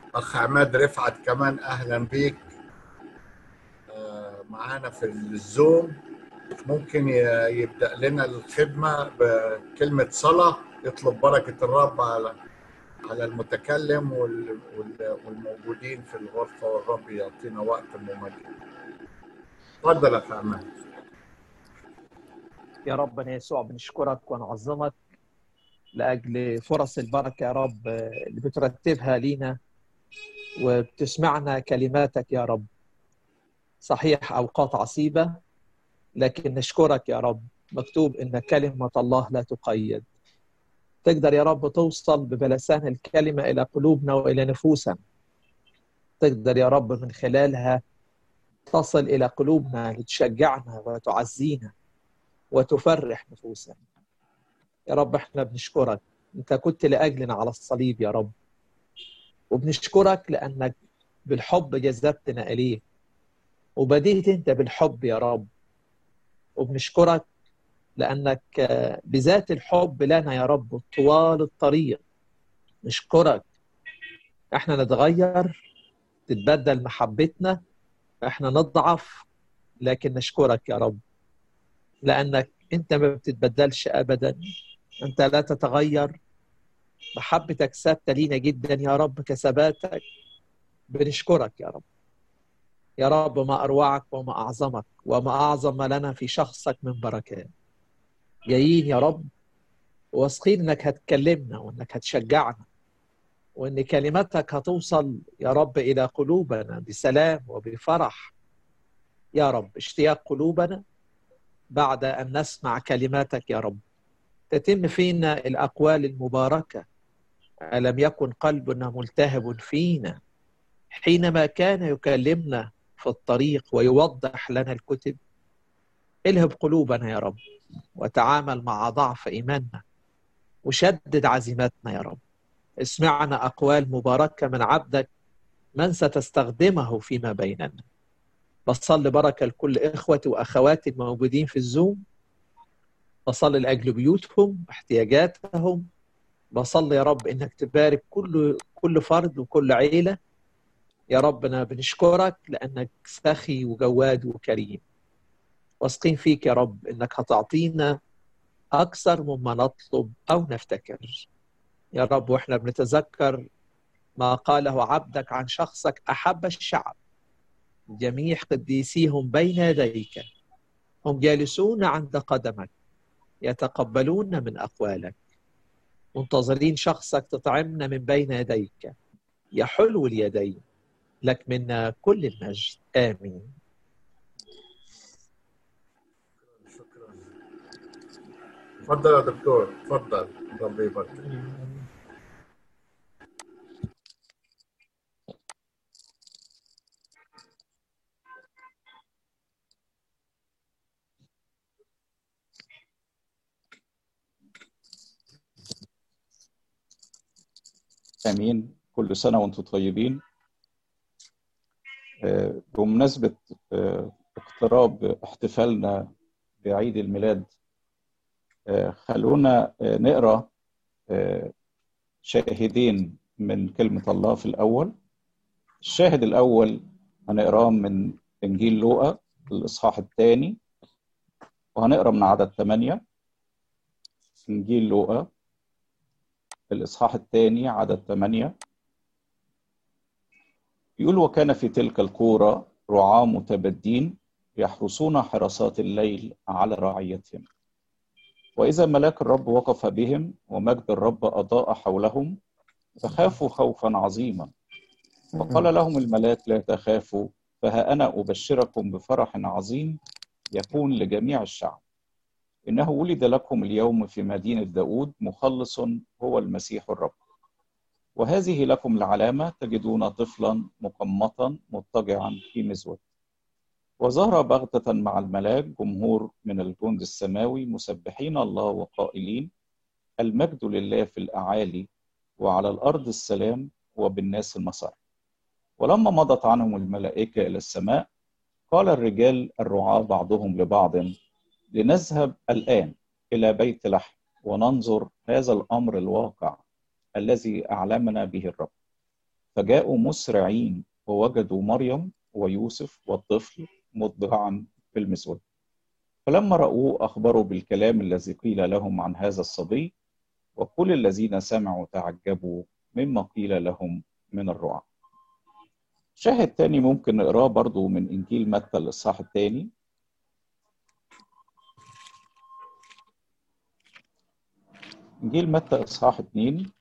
اخ عماد رفعت كمان اهلا بيك آه، معانا في الزوم ممكن ي- يبدا لنا الخدمه بكلمه صلاه يطلب بركه الرب على على المتكلم وال- وال- والموجودين في الغرفه والرب يعطينا وقت ممجد تفضل يا اخ عماد يا ربنا يسوع بنشكرك ونعظمك لأجل فرص البركة يا رب اللي بترتبها لينا وبتسمعنا كلماتك يا رب صحيح أوقات عصيبة لكن نشكرك يا رب مكتوب إن كلمة الله لا تقيد تقدر يا رب توصل ببلسان الكلمة إلى قلوبنا وإلى نفوسنا تقدر يا رب من خلالها تصل إلى قلوبنا لتشجعنا وتعزينا وتفرح نفوسنا يا رب احنا بنشكرك انت كنت لاجلنا على الصليب يا رب وبنشكرك لانك بالحب جذبتنا اليه وبديت انت بالحب يا رب وبنشكرك لانك آه، بذات الحب لنا يا رب طوال الطريق نشكرك احنا نتغير تتبدل محبتنا احنا نضعف لكن نشكرك يا رب لانك انت ما بتتبدلش ابدا انت لا تتغير محبتك ثابته لينا جدا يا رب كثباتك بنشكرك يا رب يا رب ما اروعك وما اعظمك وما اعظم ما لنا في شخصك من بركات جايين يا رب واثقين انك هتكلمنا وانك هتشجعنا وان كلماتك هتوصل يا رب الى قلوبنا بسلام وبفرح يا رب اشتياق قلوبنا بعد ان نسمع كلماتك يا رب تتم فينا الاقوال المباركه الم يكن قلبنا ملتهب فينا حينما كان يكلمنا في الطريق ويوضح لنا الكتب الهب قلوبنا يا رب وتعامل مع ضعف ايماننا وشدد عزيمتنا يا رب اسمعنا اقوال مباركه من عبدك من ستستخدمه فيما بيننا بصلي بركه لكل اخوتي واخواتي الموجودين في الزوم بصلي لاجل بيوتهم واحتياجاتهم بصلي يا رب انك تبارك كل كل فرد وكل عيله يا ربنا بنشكرك لانك سخي وجواد وكريم واثقين فيك يا رب انك هتعطينا اكثر مما نطلب او نفتكر يا رب واحنا بنتذكر ما قاله عبدك عن شخصك احب الشعب جميع قديسيهم بين يديك هم جالسون عند قدمك يتقبلون من اقوالك منتظرين شخصك تطعمنا من بين يديك يا حلو اليدين لك منا كل المجد امين شكرا تفضل يا دكتور تفضل ربي يبارك امين كل سنه وانتم طيبين آه، بمناسبه آه، اقتراب احتفالنا بعيد الميلاد آه، خلونا آه، نقرا آه، شاهدين من كلمه الله في الاول الشاهد الاول هنقراه من انجيل لوقا الاصحاح الثاني وهنقرا من عدد ثمانية انجيل لوقا الإصحاح الثاني عدد ثمانية يقول وكان في تلك القورة رعاة متبدين يحرسون حراسات الليل على رعيتهم وإذا ملاك الرب وقف بهم ومجد الرب أضاء حولهم فخافوا خوفا عظيما وقال لهم الملاك لا تخافوا فها أنا أبشركم بفرح عظيم يكون لجميع الشعب إنه ولد لكم اليوم في مدينة داود مخلص هو المسيح الرب وهذه لكم العلامة تجدون طفلا مقمطا مضطجعا في مزود وظهر بغتة مع الملاك جمهور من الجند السماوي مسبحين الله وقائلين المجد لله في الأعالي وعلى الأرض السلام وبالناس المسار ولما مضت عنهم الملائكة إلى السماء قال الرجال الرعاة بعضهم لبعض لنذهب الآن إلى بيت لحم وننظر هذا الأمر الواقع الذي أعلمنا به الرب فجاءوا مسرعين ووجدوا مريم ويوسف والطفل مضجعا في المسود فلما رأوه أخبروا بالكلام الذي قيل لهم عن هذا الصبي وكل الذين سمعوا تعجبوا مما قيل لهم من الرعاة شاهد تاني ممكن نقراه برضو من إنجيل متى الإصحاح الثاني إنجيل متى إصحاح 2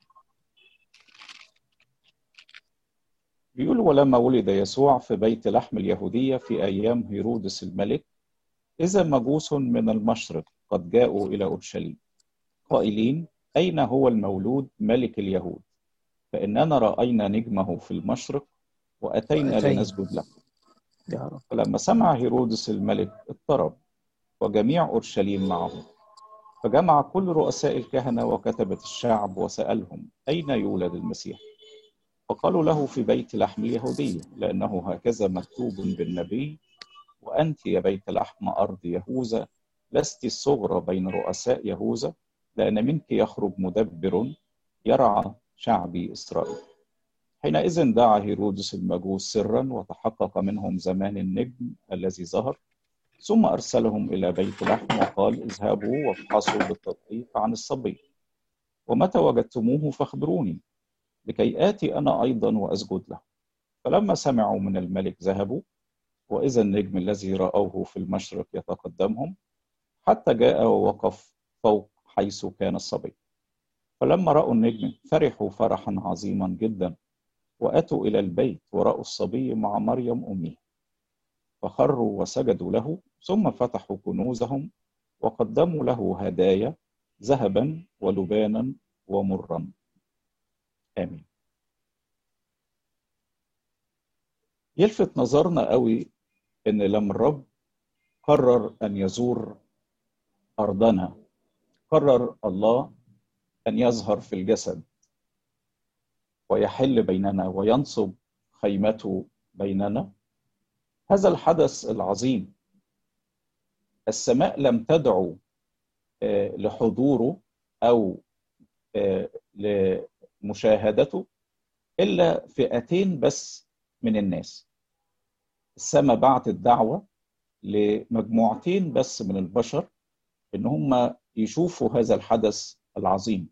بيقول ولما ولد يسوع في بيت لحم اليهودية في أيام هيرودس الملك إذا مجوس من المشرق قد جاءوا إلى أورشليم قائلين أين هو المولود ملك اليهود فإننا رأينا نجمه في المشرق وأتينا وأتينا. لنسجد له يا رب فلما سمع هيرودس الملك اضطرب وجميع أورشليم معه فجمع كل رؤساء الكهنة وكتبة الشعب وسألهم أين يولد المسيح فقالوا له في بيت لحم اليهودية لأنه هكذا مكتوب بالنبي وأنت يا بيت لحم أرض يهوذا لست الصغرى بين رؤساء يهوذا لأن منك يخرج مدبر يرعى شعبي إسرائيل حينئذ دعا هيرودس المجوس سرا وتحقق منهم زمان النجم الذي ظهر ثم أرسلهم إلى بيت لحم وقال اذهبوا وافحصوا بالتدقيق عن الصبي ومتى وجدتموه فاخبروني لكي آتي أنا أيضا وأسجد له فلما سمعوا من الملك ذهبوا وإذا النجم الذي رأوه في المشرق يتقدمهم حتى جاء ووقف فوق حيث كان الصبي فلما رأوا النجم فرحوا فرحا عظيما جدا وأتوا إلى البيت ورأوا الصبي مع مريم أمه فخروا وسجدوا له ثم فتحوا كنوزهم وقدموا له هدايا ذهبا ولبانا ومرا آمين يلفت نظرنا قوي ان لما الرب قرر ان يزور ارضنا قرر الله ان يظهر في الجسد ويحل بيننا وينصب خيمته بيننا هذا الحدث العظيم السماء لم تدعو آه، لحضوره او آه، لمشاهدته الا فئتين بس من الناس السماء بعتت دعوه لمجموعتين بس من البشر ان هم يشوفوا هذا الحدث العظيم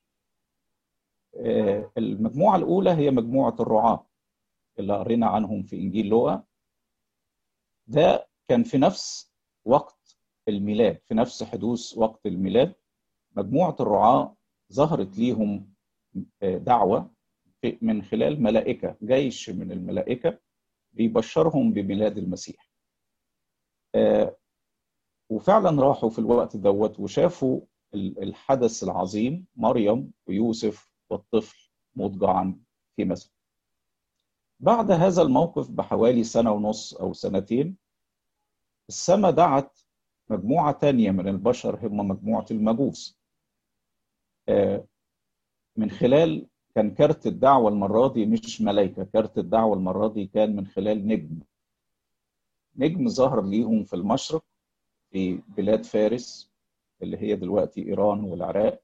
آه، المجموعه الاولى هي مجموعه الرعاه اللي قرينا عنهم في انجيل لوقا ده كان في نفس وقت الميلاد في نفس حدوث وقت الميلاد مجموعه الرعاه ظهرت ليهم آه، دعوه في- من خلال ملائكه جيش من الملائكه بيبشرهم بميلاد المسيح آه، وفعلا راحوا في الوقت دوت وشافوا ال- الحدث العظيم مريم ويوسف والطفل مضجعا في مسجد بعد هذا الموقف بحوالي سنة ونص أو سنتين السماء دعت مجموعة تانية من البشر هم مجموعة المجوس آه، من خلال كان كارت الدعوة المرة دي مش ملايكة كارت الدعوة المرة دي كان من خلال نجم نجم ظهر ليهم في المشرق في بلاد فارس اللي هي دلوقتي إيران والعراق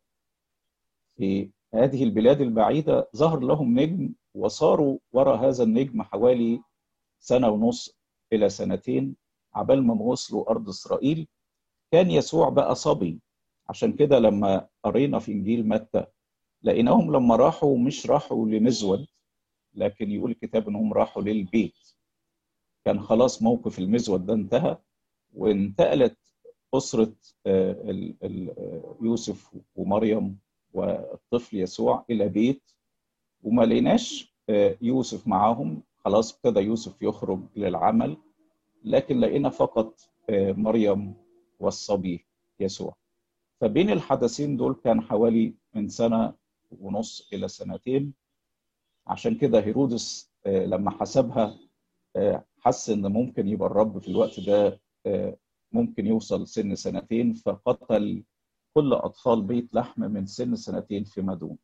في هذه البلاد البعيدة ظهر لهم نجم وصاروا وراء هذا النجم حوالي سنة ونص إلى سنتين عبال ما وصلوا أرض إسرائيل كان يسوع بقى صبي عشان كده لما قرينا في إنجيل متى لقيناهم لما راحوا مش راحوا لمزود لكن يقول الكتاب إنهم راحوا للبيت كان خلاص موقف المزود ده انتهى وانتقلت أسرة آه، ال- ال- آه، يوسف ومريم والطفل يسوع إلى بيت وما لقيناش آه، يوسف معاهم خلاص ابتدى يوسف يخرج للعمل لكن لقينا فقط آه، مريم والصبي يسوع فبين الحدثين دول كان حوالي من سنة ونص إلى سنتين عشان كده هيرودس آه، لما حسبها آه، حس إن ممكن يبقى الرب في الوقت ده آه، ممكن يوصل سن سنتين فقتل كل أطفال بيت لحم من سن سنتين فيما دون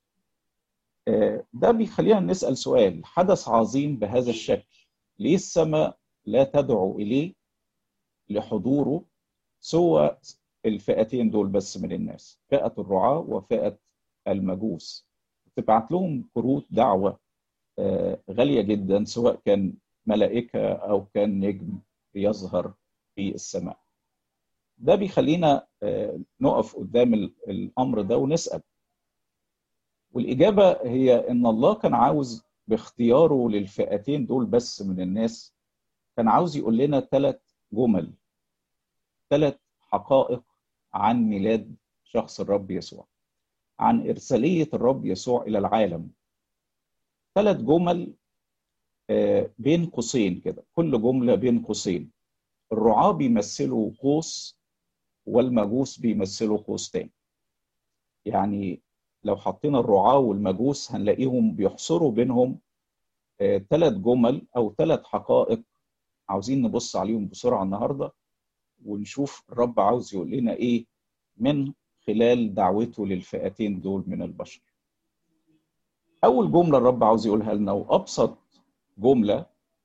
آه، ده بيخلينا نسأل سؤال حدث عظيم بهذا الشكل ليه السماء لا تدعو إليه لحضوره سوى الفئتين دول بس من الناس فئة الرعاة وفئة المجوس تبعت لهم كروت دعوة غاليه جدا سواء كان ملائكه او كان نجم بيظهر في السماء ده بيخلينا نقف قدام الامر ده ونسال والاجابه هي ان الله كان عاوز باختياره للفئتين دول بس من الناس كان عاوز يقول لنا ثلاث جمل ثلاث حقائق عن ميلاد شخص الرب يسوع عن إرسالية الرب يسوع إلى العالم ثلاث جمل بين قوسين كده كل جملة بين قوسين الرعاة بيمثلوا قوس والمجوس بيمثلوا قوس تاني يعني لو حطينا الرعاة والمجوس هنلاقيهم بيحصروا بينهم ثلاث جمل أو ثلاث حقائق عاوزين نبص عليهم بسرعة النهاردة ونشوف الرب عاوز يقول لنا إيه من خلال دعوته للفئتين دول من البشر أول جملة الرب عاوز يقولها لنا وأبسط جملة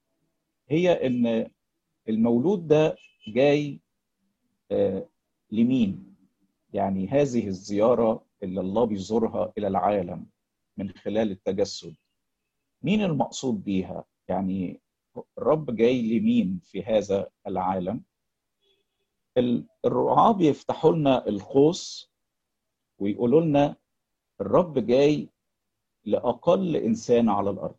هي إن المولود ده جاي آه لمين؟ يعني هذه الزيارة اللي الله بيزورها إلى العالم من خلال التجسد مين المقصود بيها؟ يعني الرب جاي لمين في هذا العالم؟ الرعاة بيفتحوا لنا القوس ويقولوا لنا الرب جاي لأقل إنسان على الأرض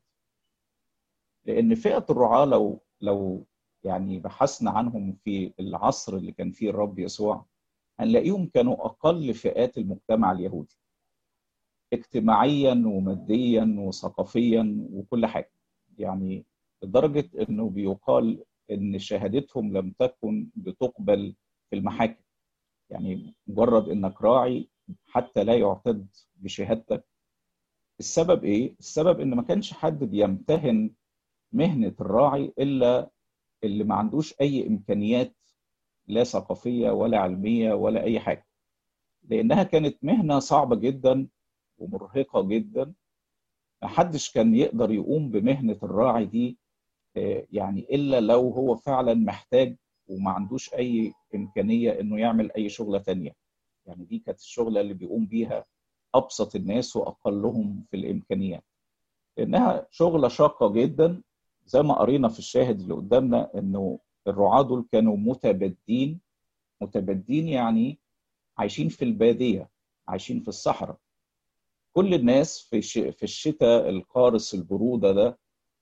لأن فئة الرعاة لو لو يعني بحثنا عنهم في العصر اللي كان فيه الرب يسوع هنلاقيهم كانوا أقل فئات المجتمع اليهودي اجتماعيا وماديا وثقافيا وكل حاجة يعني لدرجة أنه بيقال أن شهادتهم لم تكن بتقبل في المحاكم يعني مجرد أنك راعي حتى لا يعتد بشهادتك السبب ايه؟ السبب ان ما كانش حد بيمتهن مهنة الراعي الا اللي ما عندوش اي امكانيات لا ثقافية ولا علمية ولا اي حاجة لانها كانت مهنة صعبة جدا ومرهقة جدا ما حدش كان يقدر يقوم بمهنة الراعي دي يعني الا لو هو فعلا محتاج وما عندوش اي امكانية انه يعمل اي شغلة تانية يعني دي كانت الشغله اللي بيقوم بيها ابسط الناس واقلهم في الامكانيات لانها شغله شاقه جدا زي ما قرينا في الشاهد اللي قدامنا انه الرعاة دول كانوا متبدين متبدين يعني عايشين في الباديه عايشين في الصحراء كل الناس في في الشتاء القارس البروده ده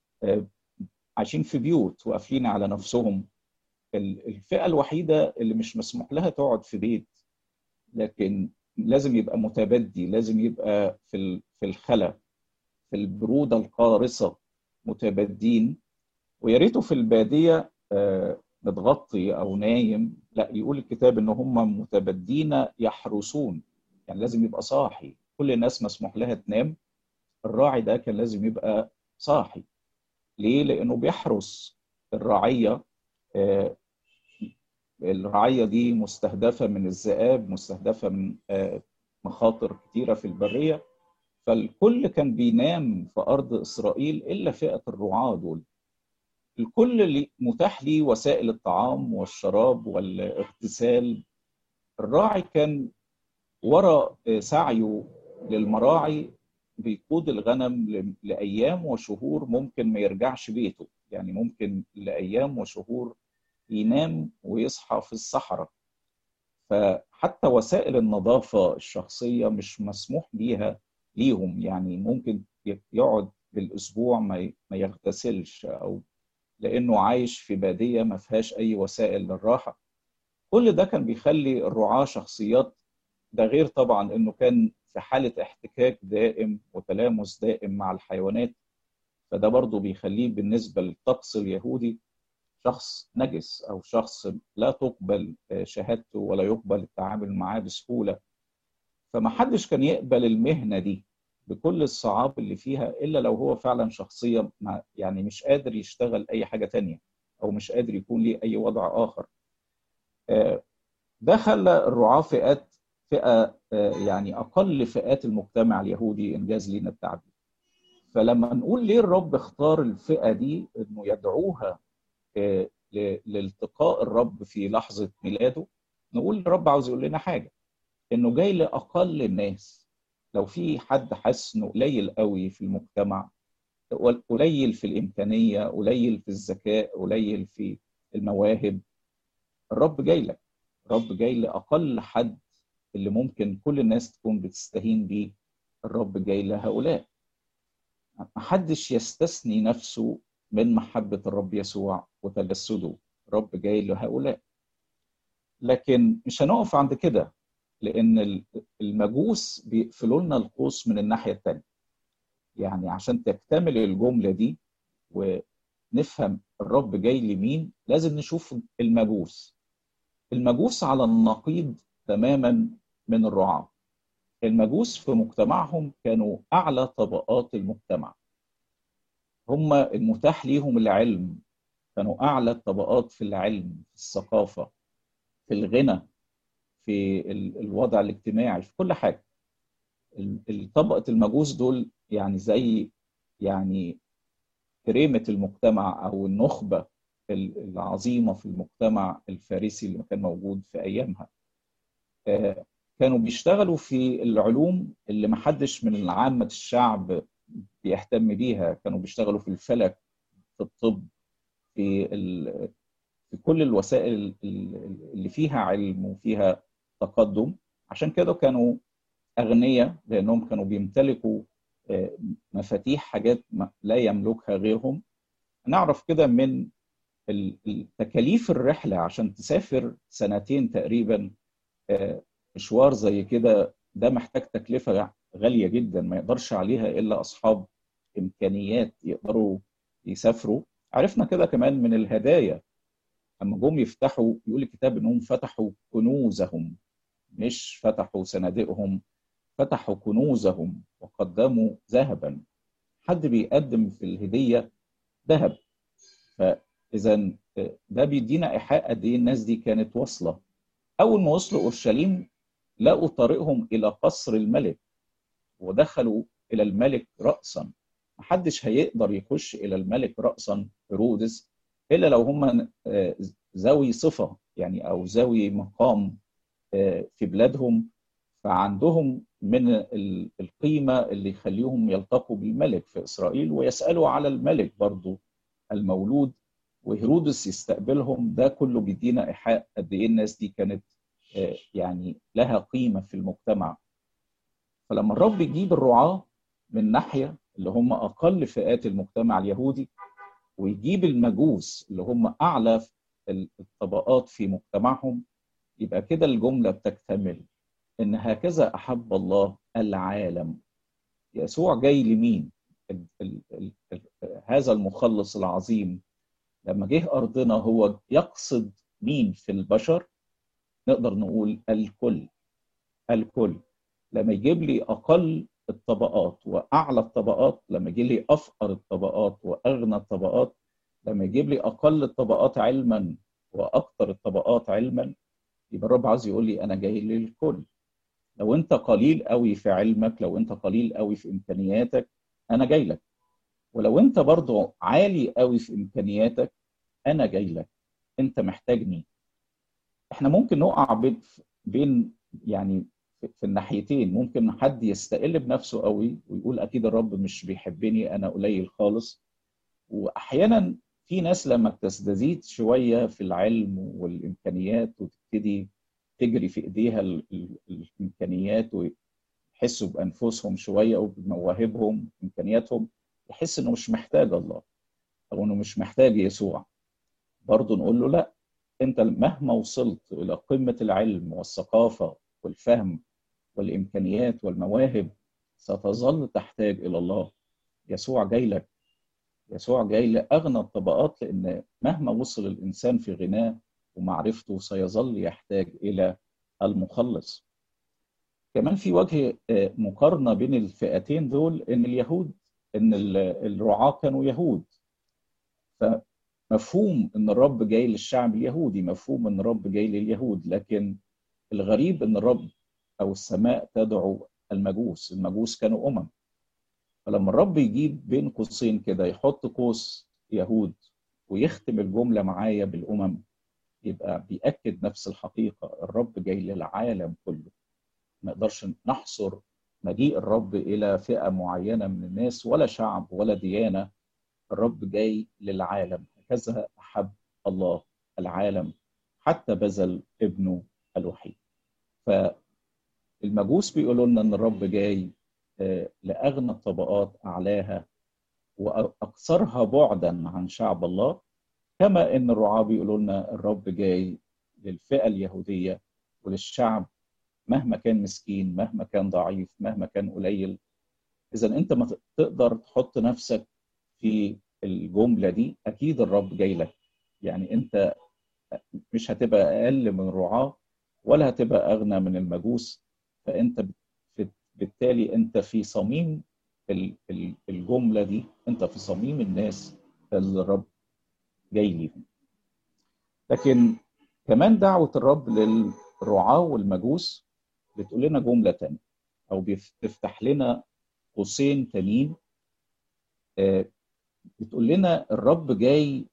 عايشين في بيوت وقافلين على نفسهم الفئه الوحيده اللي مش مسموح لها تقعد في بيت لكن لازم يبقى متبدي لازم يبقى في في الخلا في البروده القارصه متبدين ويا ريته في الباديه متغطي او نايم لا يقول الكتاب ان هم متبدين يحرسون يعني لازم يبقى صاحي كل الناس مسموح لها تنام الراعي ده كان لازم يبقى صاحي ليه لانه بيحرس الرعيه الرعية دي مستهدفة من الذئاب مستهدفة من مخاطر كتيرة في البرية فالكل كان بينام في أرض إسرائيل إلا فئة الرعاة دول الكل اللي متاح ليه وسائل الطعام والشراب والاغتسال الراعي كان وراء سعيه للمراعي بيقود الغنم لأيام وشهور ممكن ما يرجعش بيته يعني ممكن لأيام وشهور ينام ويصحى في الصحراء فحتى وسائل النظافة الشخصية مش مسموح بيها ليهم يعني ممكن يقعد بالأسبوع ما يغتسلش أو لأنه عايش في بادية ما فيهاش أي وسائل للراحة كل ده كان بيخلي الرعاة شخصيات ده غير طبعا أنه كان في حالة احتكاك دائم وتلامس دائم مع الحيوانات فده برضه بيخليه بالنسبة للطقس اليهودي شخص نجس او شخص لا تقبل شهادته ولا يقبل التعامل معاه بسهوله فما حدش كان يقبل المهنه دي بكل الصعاب اللي فيها الا لو هو فعلا شخصيه يعني مش قادر يشتغل اي حاجه تانية او مش قادر يكون ليه اي وضع اخر ده خلى الرعاة فئات فئه يعني اقل فئات المجتمع اليهودي انجاز لينا التعبير فلما نقول ليه الرب اختار الفئه دي انه يدعوها لالتقاء الرب في لحظه ميلاده نقول الرب عاوز يقول لنا حاجه انه جاي لاقل الناس لو في حد حاسس انه قليل قوي في المجتمع قليل في الامكانيه قليل في الذكاء قليل في المواهب الرب جاي لك الرب جاي لاقل حد اللي ممكن كل الناس تكون بتستهين بيه الرب جاي لهؤلاء محدش يستثني نفسه من محبة الرب يسوع وتجسده الرب جاي لهؤلاء لكن مش هنقف عند كده لأن المجوس بيقفلوا لنا القوس من الناحية التانية يعني عشان تكتمل الجملة دي ونفهم الرب جاي لمين لازم نشوف المجوس المجوس على النقيض تماما من الرعاة المجوس في مجتمعهم كانوا أعلى طبقات المجتمع هم المتاح ليهم العلم كانوا أعلى الطبقات في العلم في الثقافة في الغنى في الوضع الاجتماعي في كل حاجة طبقة المجوس دول يعني زي يعني كريمة المجتمع أو النخبة العظيمة في المجتمع الفارسي اللي كان موجود في أيامها كانوا بيشتغلوا في العلوم اللي محدش من عامة الشعب بيهتم بيها كانوا بيشتغلوا في الفلك في الطب في في كل الوسائل اللي فيها علم وفيها تقدم عشان كده كانوا أغنياء لأنهم كانوا بيمتلكوا مفاتيح حاجات لا يملكها غيرهم نعرف كده من تكاليف الرحلة عشان تسافر سنتين تقريبا مشوار زي كده ده محتاج تكلفة غالية جدا ما يقدرش عليها إلا أصحاب إمكانيات يقدروا يسافروا عرفنا كده كمان من الهدايا لما جم يفتحوا يقول الكتاب إنهم فتحوا كنوزهم مش فتحوا صناديقهم فتحوا كنوزهم وقدموا ذهبا حد بيقدم في الهدية ذهب فإذا ده بيدينا إيحاء قد إيه الناس دي كانت واصلة أول ما وصلوا أورشليم لقوا طريقهم إلى قصر الملك ودخلوا إلى الملك رأسا محدش هيقدر يخش إلى الملك رأسا هيرودس إلا لو هم ذوي صفة يعني أو ذوي مقام في بلادهم فعندهم من القيمة اللي يخليهم يلتقوا بالملك في إسرائيل ويسألوا على الملك برضو المولود وهيرودس يستقبلهم ده كله بيدينا إيحاء قد إيه الناس دي كانت يعني لها قيمة في المجتمع فلما الرب يجيب الرعاة من ناحية اللي هم أقل فئات المجتمع اليهودي ويجيب المجوس اللي هم أعلى الطبقات في مجتمعهم يبقى كده الجملة بتكتمل إن هكذا أحب الله العالم يسوع جاي لمين؟ ال ال ال ال هذا المخلص العظيم لما جه أرضنا هو يقصد مين في البشر؟ نقدر نقول الكل الكل لما يجيب لي أقل الطبقات وأعلى الطبقات لما يجيب لي أفقر الطبقات وأغنى الطبقات لما يجيب لي أقل الطبقات علما وأكثر الطبقات علما يبقى الرب عايز يقول لي أنا جاي للكل لو أنت قليل قوي في علمك لو أنت قليل قوي في إمكانياتك أنا جاي لك ولو أنت برضه عالي قوي في إمكانياتك أنا جاي لك أنت محتاجني احنا ممكن نقع بين يعني في الناحيتين ممكن حد يستقل بنفسه قوي ويقول اكيد الرب مش بيحبني انا قليل خالص واحيانا في ناس لما بتستزيد شويه في العلم والامكانيات وتبتدي تجري في ايديها الامكانيات ويحسوا بانفسهم شويه او بمواهبهم امكانياتهم يحس انه مش محتاج الله او انه مش محتاج يسوع برضه نقول له لا انت مهما وصلت الى قمه العلم والثقافه والفهم والامكانيات والمواهب ستظل تحتاج الى الله يسوع جاي لك يسوع جاي لاغنى الطبقات لان مهما وصل الانسان في غناه ومعرفته سيظل يحتاج الى المخلص كمان في وجه مقارنه بين الفئتين دول ان اليهود ان الرعاه كانوا يهود فمفهوم ان الرب جاي للشعب اليهودي مفهوم ان الرب جاي لليهود لكن الغريب ان الرب او السماء تدعو المجوس المجوس كانوا امم فلما الرب يجيب بين قوسين كده يحط قوس يهود ويختم الجمله معايا بالامم يبقى بيأكد نفس الحقيقه الرب جاي للعالم كله ما نقدرش نحصر مجيء الرب الى فئه معينه من الناس ولا شعب ولا ديانه الرب جاي للعالم هكذا احب الله العالم حتى بذل ابنه الوحيد فالمجوس بيقولوا لنا ان الرب جاي لاغنى الطبقات اعلاها واكثرها بعدا عن شعب الله كما ان الرعاة بيقولوا لنا الرب جاي للفئه اليهوديه وللشعب مهما كان مسكين مهما كان ضعيف مهما كان قليل اذا انت ما تقدر تحط نفسك في الجمله دي اكيد الرب جاي لك يعني انت مش هتبقى اقل من الرعاة ولا هتبقى اغنى من المجوس فانت بالتالي انت في صميم الجمله دي انت في صميم الناس اللي الرب جاي ليهم لكن كمان دعوه الرب للرعاة والمجوس بتقول لنا جمله تانية او بتفتح لنا قوسين تانيين بتقول لنا الرب جاي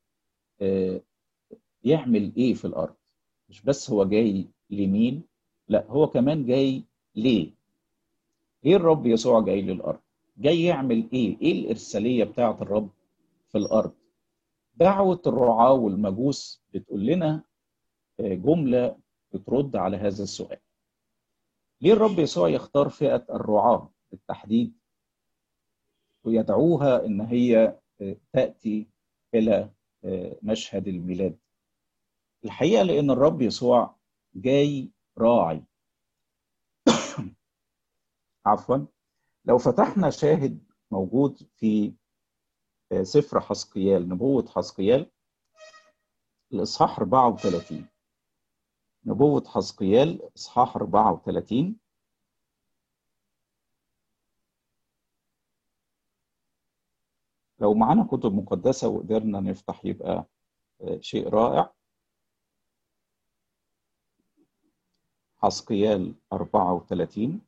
يعمل ايه في الارض مش بس هو جاي لمين لا هو كمان جاي ليه ليه الرب يسوع جاي للارض جاي يعمل ايه ايه الارساليه بتاعه الرب في الارض دعوه الرعاه والمجوس بتقول لنا جمله بترد على هذا السؤال ليه الرب يسوع يختار فئه الرعاه بالتحديد ويدعوها ان هي تاتي الى مشهد الميلاد الحقيقه لان الرب يسوع جاي راعي عفوا لو فتحنا شاهد موجود في سفر حسقيال نبوة حسقيال الإصحاح 34 نبوة حسقيال إصحاح 34 لو معانا كتب مقدسة وقدرنا نفتح يبقى شيء رائع حسقيال 34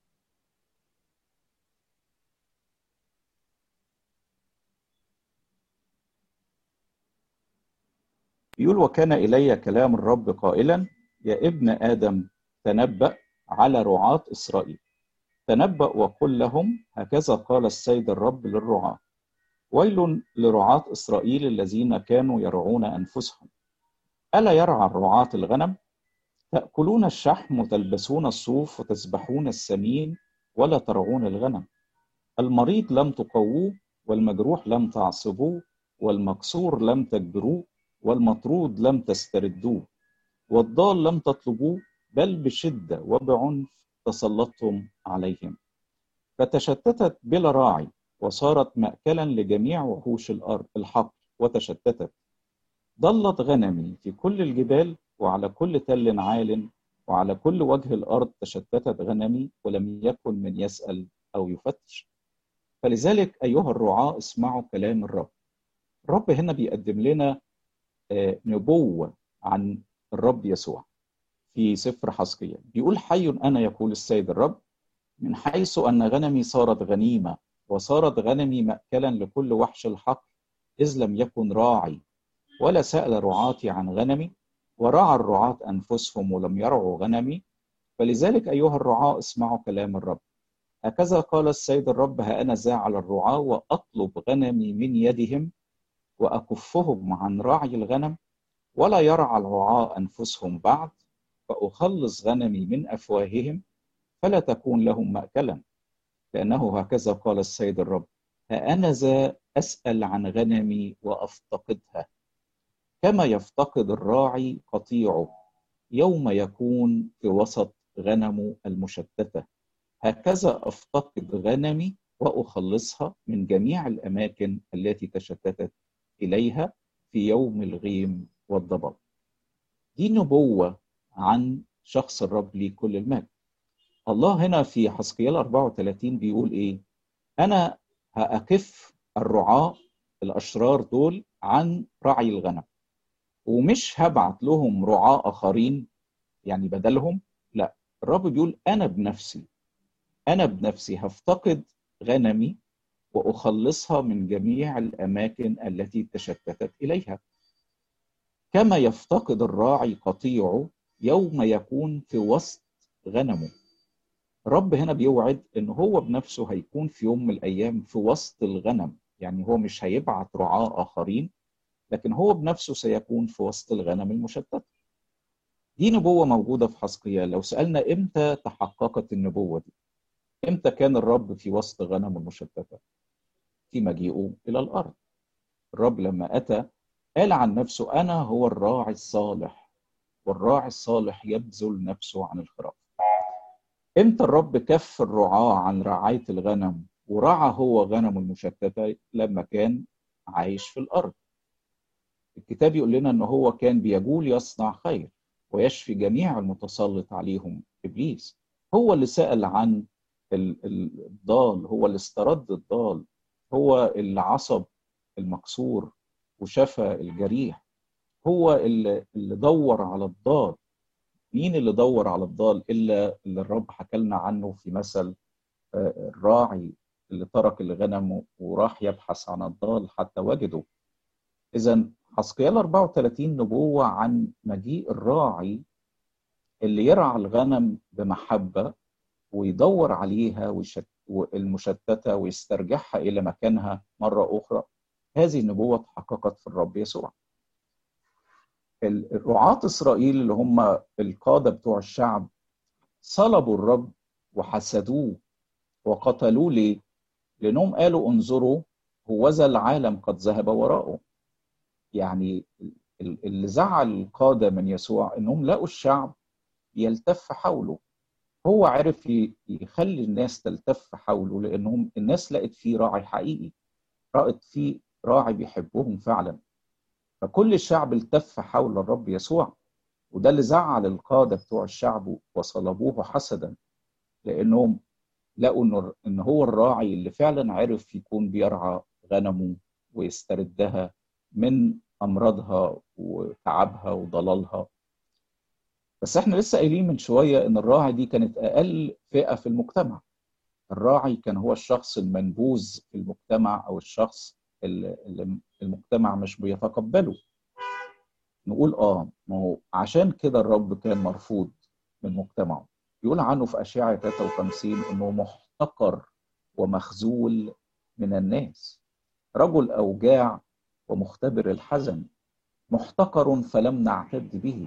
يقول وكان إلي كلام الرب قائلا يا ابن آدم تنبأ على رعاة إسرائيل تنبأ وقل لهم هكذا قال السيد الرب للرعاة ويل لرعاة إسرائيل الذين كانوا يرعون أنفسهم ألا يرعى الرعاة الغنم تأكلون الشحم وتلبسون الصوف وتسبحون السمين ولا ترعون الغنم المريض لم تقووه والمجروح لم تعصبوه والمكسور لم تجبروه والمطرود لم تستردوه والضال لم تطلبوه بل بشدة وبعنف تسلطتم عليهم فتشتتت بلا راعي وصارت مأكلا لجميع وحوش الأرض الحقل وتشتتت ضلت غنمي في كل الجبال وعلى كل تل عال وعلى كل وجه الأرض تشتتت غنمي ولم يكن من يسأل أو يفتش فلذلك أيها الرعاة اسمعوا كلام الرب الرب هنا بيقدم لنا نبوة عن الرب يسوع في سفر حسقية بيقول حي أنا يقول السيد الرب من حيث أن غنمي صارت غنيمة وصارت غنمي مأكلا لكل وحش الحقل إذ لم يكن راعي ولا سأل رعاتي عن غنمي ورعى الرعاة أنفسهم ولم يرعوا غنمي فلذلك أيها الرعاة اسمعوا كلام الرب هكذا قال السيد الرب ها أنا ذا على الرعاة وأطلب غنمي من يدهم وأكفهم عن رعي الغنم ولا يرعى الرعاة أنفسهم بعد فأخلص غنمي من أفواههم فلا تكون لهم مأكلا لأنه هكذا قال السيد الرب ها أنا ذا أسأل عن غنمي وأفتقدها كما يفتقد الراعي قطيعه يوم يكون في وسط غنمه المشتتة هكذا أفتقد غنمي وأخلصها من جميع الأماكن التي تشتتت إليها في يوم الغيم والضباب دي نبوة عن شخص الرب ليه كل المجد الله هنا في حسقيال 34 بيقول إيه أنا هأكف الرعاة الأشرار دول عن رعي الغنم ومش هبعت لهم رعاة آخرين يعني بدلهم لا الرب بيقول أنا بنفسي أنا بنفسي هفتقد غنمي وأخلصها من جميع الأماكن التي تشتتت إليها كما يفتقد الراعي قطيعه يوم يكون في وسط غنمه الرب هنا بيوعد ان هو بنفسه هيكون في يوم من الايام في وسط الغنم يعني هو مش هيبعت رعاة اخرين لكن هو بنفسه سيكون في وسط الغنم المشتته دي نبوة موجودة في حسقيال لو سألنا إمتى تحققت النبوة دي إمتى كان الرب في وسط غنم المشتتة في مجيئه إلى الأرض الرب لما أتى قال عن نفسه أنا هو الراعي الصالح والراعي الصالح يبذل نفسه عن الخراف إمتى الرب كف الرعاة عن رعاية الغنم ورعى هو غنم المشتتة لما كان عايش في الأرض الكتاب يقول لنا أنه هو كان بيجول يصنع خير ويشفي جميع المتسلط عليهم ابليس هو اللي سال عن الضال هو اللي استرد الضال هو اللي عصب المكسور وشفى الجريح هو اللي, اللي دور على الضال مين اللي دور على الضال الا اللي الرب حكى لنا عنه في مثل الراعي اللي ترك الغنم وراح يبحث عن الضال حتى وجده اذا حسقيال 34 نبوة عن مجيء الراعي اللي يرعى الغنم بمحبة ويدور عليها المشتتة ويسترجعها إلى مكانها مرة أخرى هذه النبوة تحققت في الرب يسوع الرعاة إسرائيل اللي هم القادة بتوع الشعب صلبوا الرب وحسدوه وقتلوه ليه؟ لأنهم قالوا انظروا هوذا العالم قد ذهب وراءه يعني اللي زعل القاده من يسوع انهم لقوا الشعب يلتف حوله هو عرف يخلي الناس تلتف حوله لانهم الناس لقت فيه راعي حقيقي رأت فيه راعي بيحبهم فعلا فكل الشعب التف حول الرب يسوع وده اللي زعل القاده بتوع الشعب وصلبوه حسدا لانهم لقوا ان هو الراعي اللي فعلا عرف يكون بيرعى غنمه ويستردها من امراضها وتعبها وضلالها بس احنا لسه قايلين من شويه ان الراعي دي كانت اقل فئه في المجتمع الراعي كان هو الشخص المنبوذ في المجتمع او الشخص اللي المجتمع مش بيتقبله نقول اه ما هو عشان كده الرب كان مرفوض من مجتمعه يقول عنه في اشعياء 53 انه محتقر ومخذول من الناس رجل اوجاع ومختبر الحزن محتقر فلم نعتد به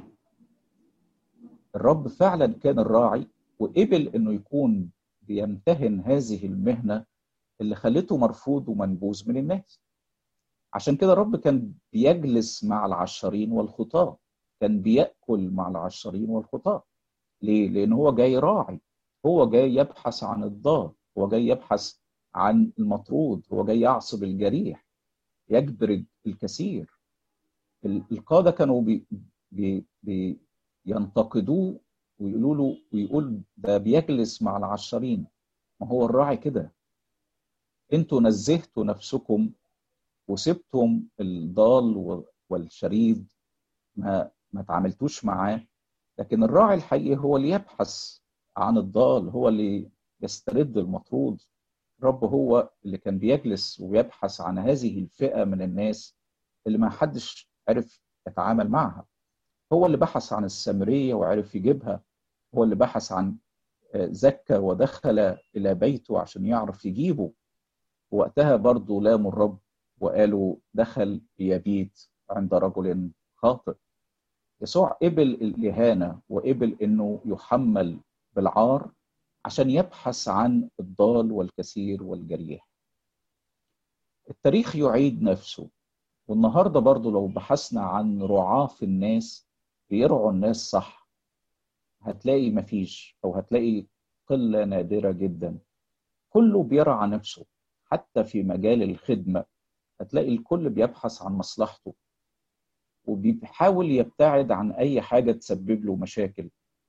الرب فعلا كان الراعي وقبل انه يكون بيمتهن هذه المهنه اللي خلته مرفوض ومنبوذ من الناس عشان كده الرب كان بيجلس مع العشرين والخطاة كان بيأكل مع العشرين والخطاة ليه؟ لأن هو جاي راعي هو جاي يبحث عن الضال هو جاي يبحث عن المطرود هو جاي يعصب الجريح يجبر الكثير القادة كانوا بي بي بي ينتقدوه ويقولوا له ويقول ده بيجلس مع العشرين ما هو الراعي كده انتوا نزهتوا نفسكم وسبتم الضال والشريد ما ما تعاملتوش معاه لكن الراعي الحقيقي هو اللي يبحث عن الضال هو اللي يسترد المطرود الرب هو اللي كان بيجلس ويبحث عن هذه الفئة من الناس اللي ما حدش عرف يتعامل معها هو اللي بحث عن السامرية وعرف يجيبها هو اللي بحث عن زكى ودخل إلى بيته عشان يعرف يجيبه وقتها برضه لاموا الرب وقالوا دخل ليبيت عند رجل خاطئ يسوع قبل الإهانة وقبل إنه يحمل بالعار عشان يبحث عن الضال والكثير والجريح التاريخ يعيد نفسه والنهارده برضو لو بحثنا عن رعاة في الناس بيرعوا الناس صح هتلاقي مفيش او هتلاقي قلة نادرة جدا كله بيرعى نفسه حتى في مجال الخدمة هتلاقي الكل بيبحث عن مصلحته وبيحاول يبتعد عن اي حاجة تسبب له مشاكل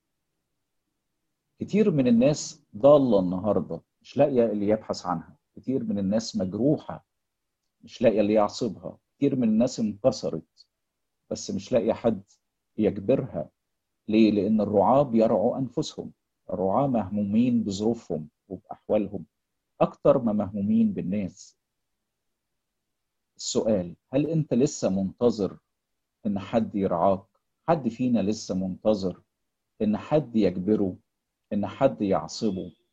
كتير من الناس ضالة النهاردة مش لاقية اللي يبحث عنها كتير من الناس مجروحة مش لاقية اللي يعصبها كتير من الناس انكسرت بس مش لاقية حد يجبرها ليه؟ لأن الرعاة بيرعوا أنفسهم الرعاة مهمومين بظروفهم وبأحوالهم أكتر ما مهمومين بالناس السؤال هل أنت لسه منتظر إن حد يرعاك؟ حد فينا لسه منتظر إن حد يجبره إن حد يعصبه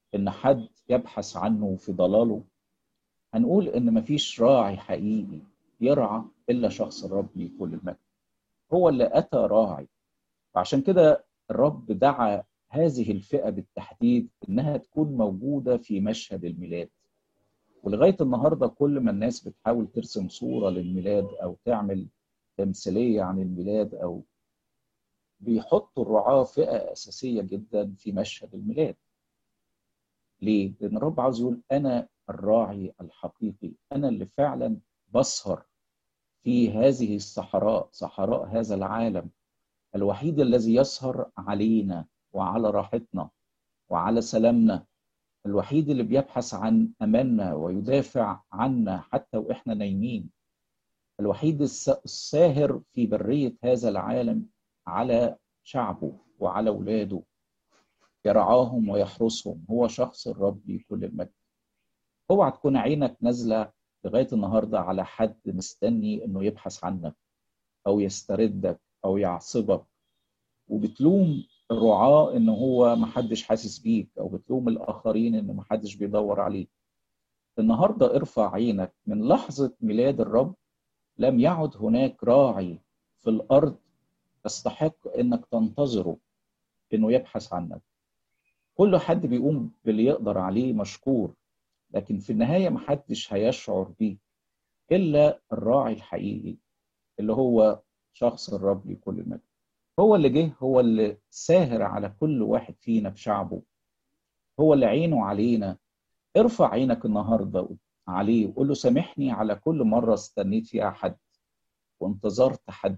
ان حد يبحث عنه في ضلاله هنقول ان مفيش راعي حقيقي يرعى الا شخص الرب لكل المجد هو اللي اتى راعي وعشان كده الرب دعا هذه الفئه بالتحديد انها تكون موجوده في مشهد الميلاد ولغايه النهارده كل ما الناس بتحاول ترسم صوره للميلاد او تعمل تمثيليه عن الميلاد او بيحطوا الرعاه فئه اساسيه جدا في مشهد الميلاد ليه؟ لان الرب عاوز يقول انا الراعي الحقيقي انا اللي فعلا بسهر في هذه الصحراء صحراء هذا العالم الوحيد الذي يسهر علينا وعلى راحتنا وعلى سلامنا الوحيد اللي بيبحث عن اماننا ويدافع عنا حتى واحنا نايمين الوحيد الساهر في بريه هذا العالم على شعبه وعلى اولاده يرعاهم ويحرسهم هو شخص الرب لكل المجد اوعى تكون عينك نازله لغايه النهارده على حد مستني انه يبحث عنك او يستردك او يعصبك وبتلوم الرعاة ان هو محدش حاسس بيك او بتلوم الاخرين ان محدش بيدور عليك النهارده ارفع عينك من لحظه ميلاد الرب لم يعد هناك راعي في الارض تستحق انك تنتظره انه يبحث عنك كل حد بيقوم باللي يقدر عليه مشكور لكن في النهايه محدش هيشعر بيه الا الراعي الحقيقي اللي هو شخص الرب لكل المجد هو اللي جه هو اللي ساهر على كل واحد فينا بشعبه هو اللي عينه علينا ارفع عينك النهارده عليه وقول له سامحني على كل مره استنيت فيها حد وانتظرت حد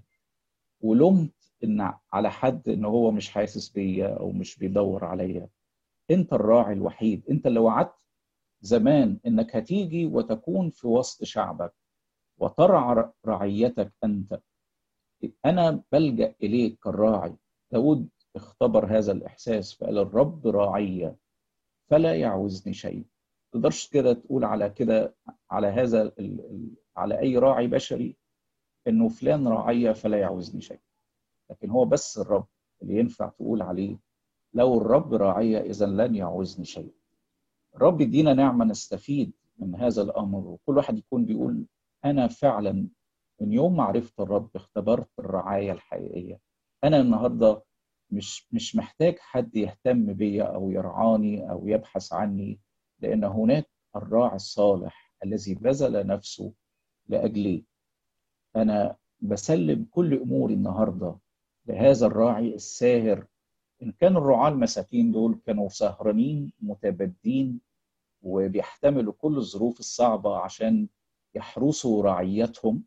ولمت ان على حد ان هو مش حاسس بيا او مش بيدور عليا انت الراعي الوحيد انت اللي وعدت زمان انك هتيجي وتكون في وسط شعبك وترعى رعيتك انت انا بلجا اليك كالراعي داود اختبر هذا الاحساس فقال الرب راعي فلا يعوزني شيء تقدرش كده تقول على كده على هذا ال ال على اي راعي بشري انه فلان راعي فلا يعوزني شيء لكن هو بس الرب اللي ينفع تقول عليه لو الرب راعي اذا لن يعوزني شيء الرب يدينا نعمه نستفيد من هذا الامر وكل واحد يكون بيقول انا فعلا من يوم ما عرفت الرب اختبرت الرعايه الحقيقيه انا النهارده مش مش محتاج حد يهتم بيا او يرعاني او يبحث عني لان هناك الراعي الصالح الذي بذل نفسه لاجلي انا بسلم كل اموري النهارده لهذا الراعي الساهر ان كان الرعاة المساكين دول كانوا سهرانين متبدين وبيحتملوا كل الظروف الصعبه عشان يحرسوا رعيتهم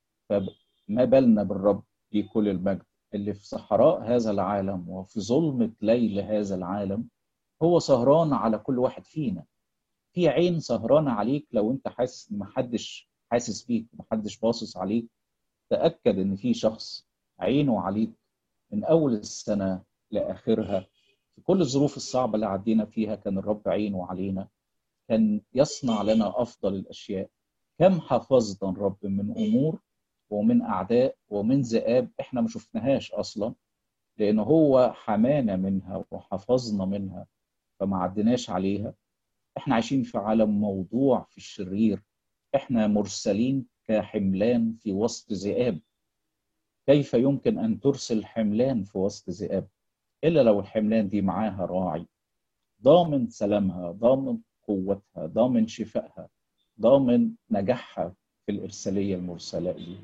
فما بالنا بالرب في كل المجد اللي في صحراء هذا العالم وفي ظلمة ليل هذا العالم هو سهران على كل واحد فينا في عين سهرانة عليك لو انت حاسس ان محدش حاسس بيك محدش باصص عليك تأكد ان في شخص عينه عليك من اول السنة لاخرها في كل الظروف الصعبة اللي عدينا فيها كان الرب عينه علينا كان يصنع لنا افضل الاشياء كم حفظنا الرب من امور ومن اعداء ومن ذئاب احنا ما شفناهاش اصلا لان هو حمانا منها وحفظنا منها فما عدناش عليها احنا عايشين في عالم موضوع في الشرير احنا مرسلين كحملان في وسط ذئاب كيف يمكن ان ترسل حملان في وسط ذئاب الا لو الحملان دي معاها راعي ضامن سلامها ضامن قوتها ضامن شفائها ضامن نجاحها في الإرسالية المرسلة إليه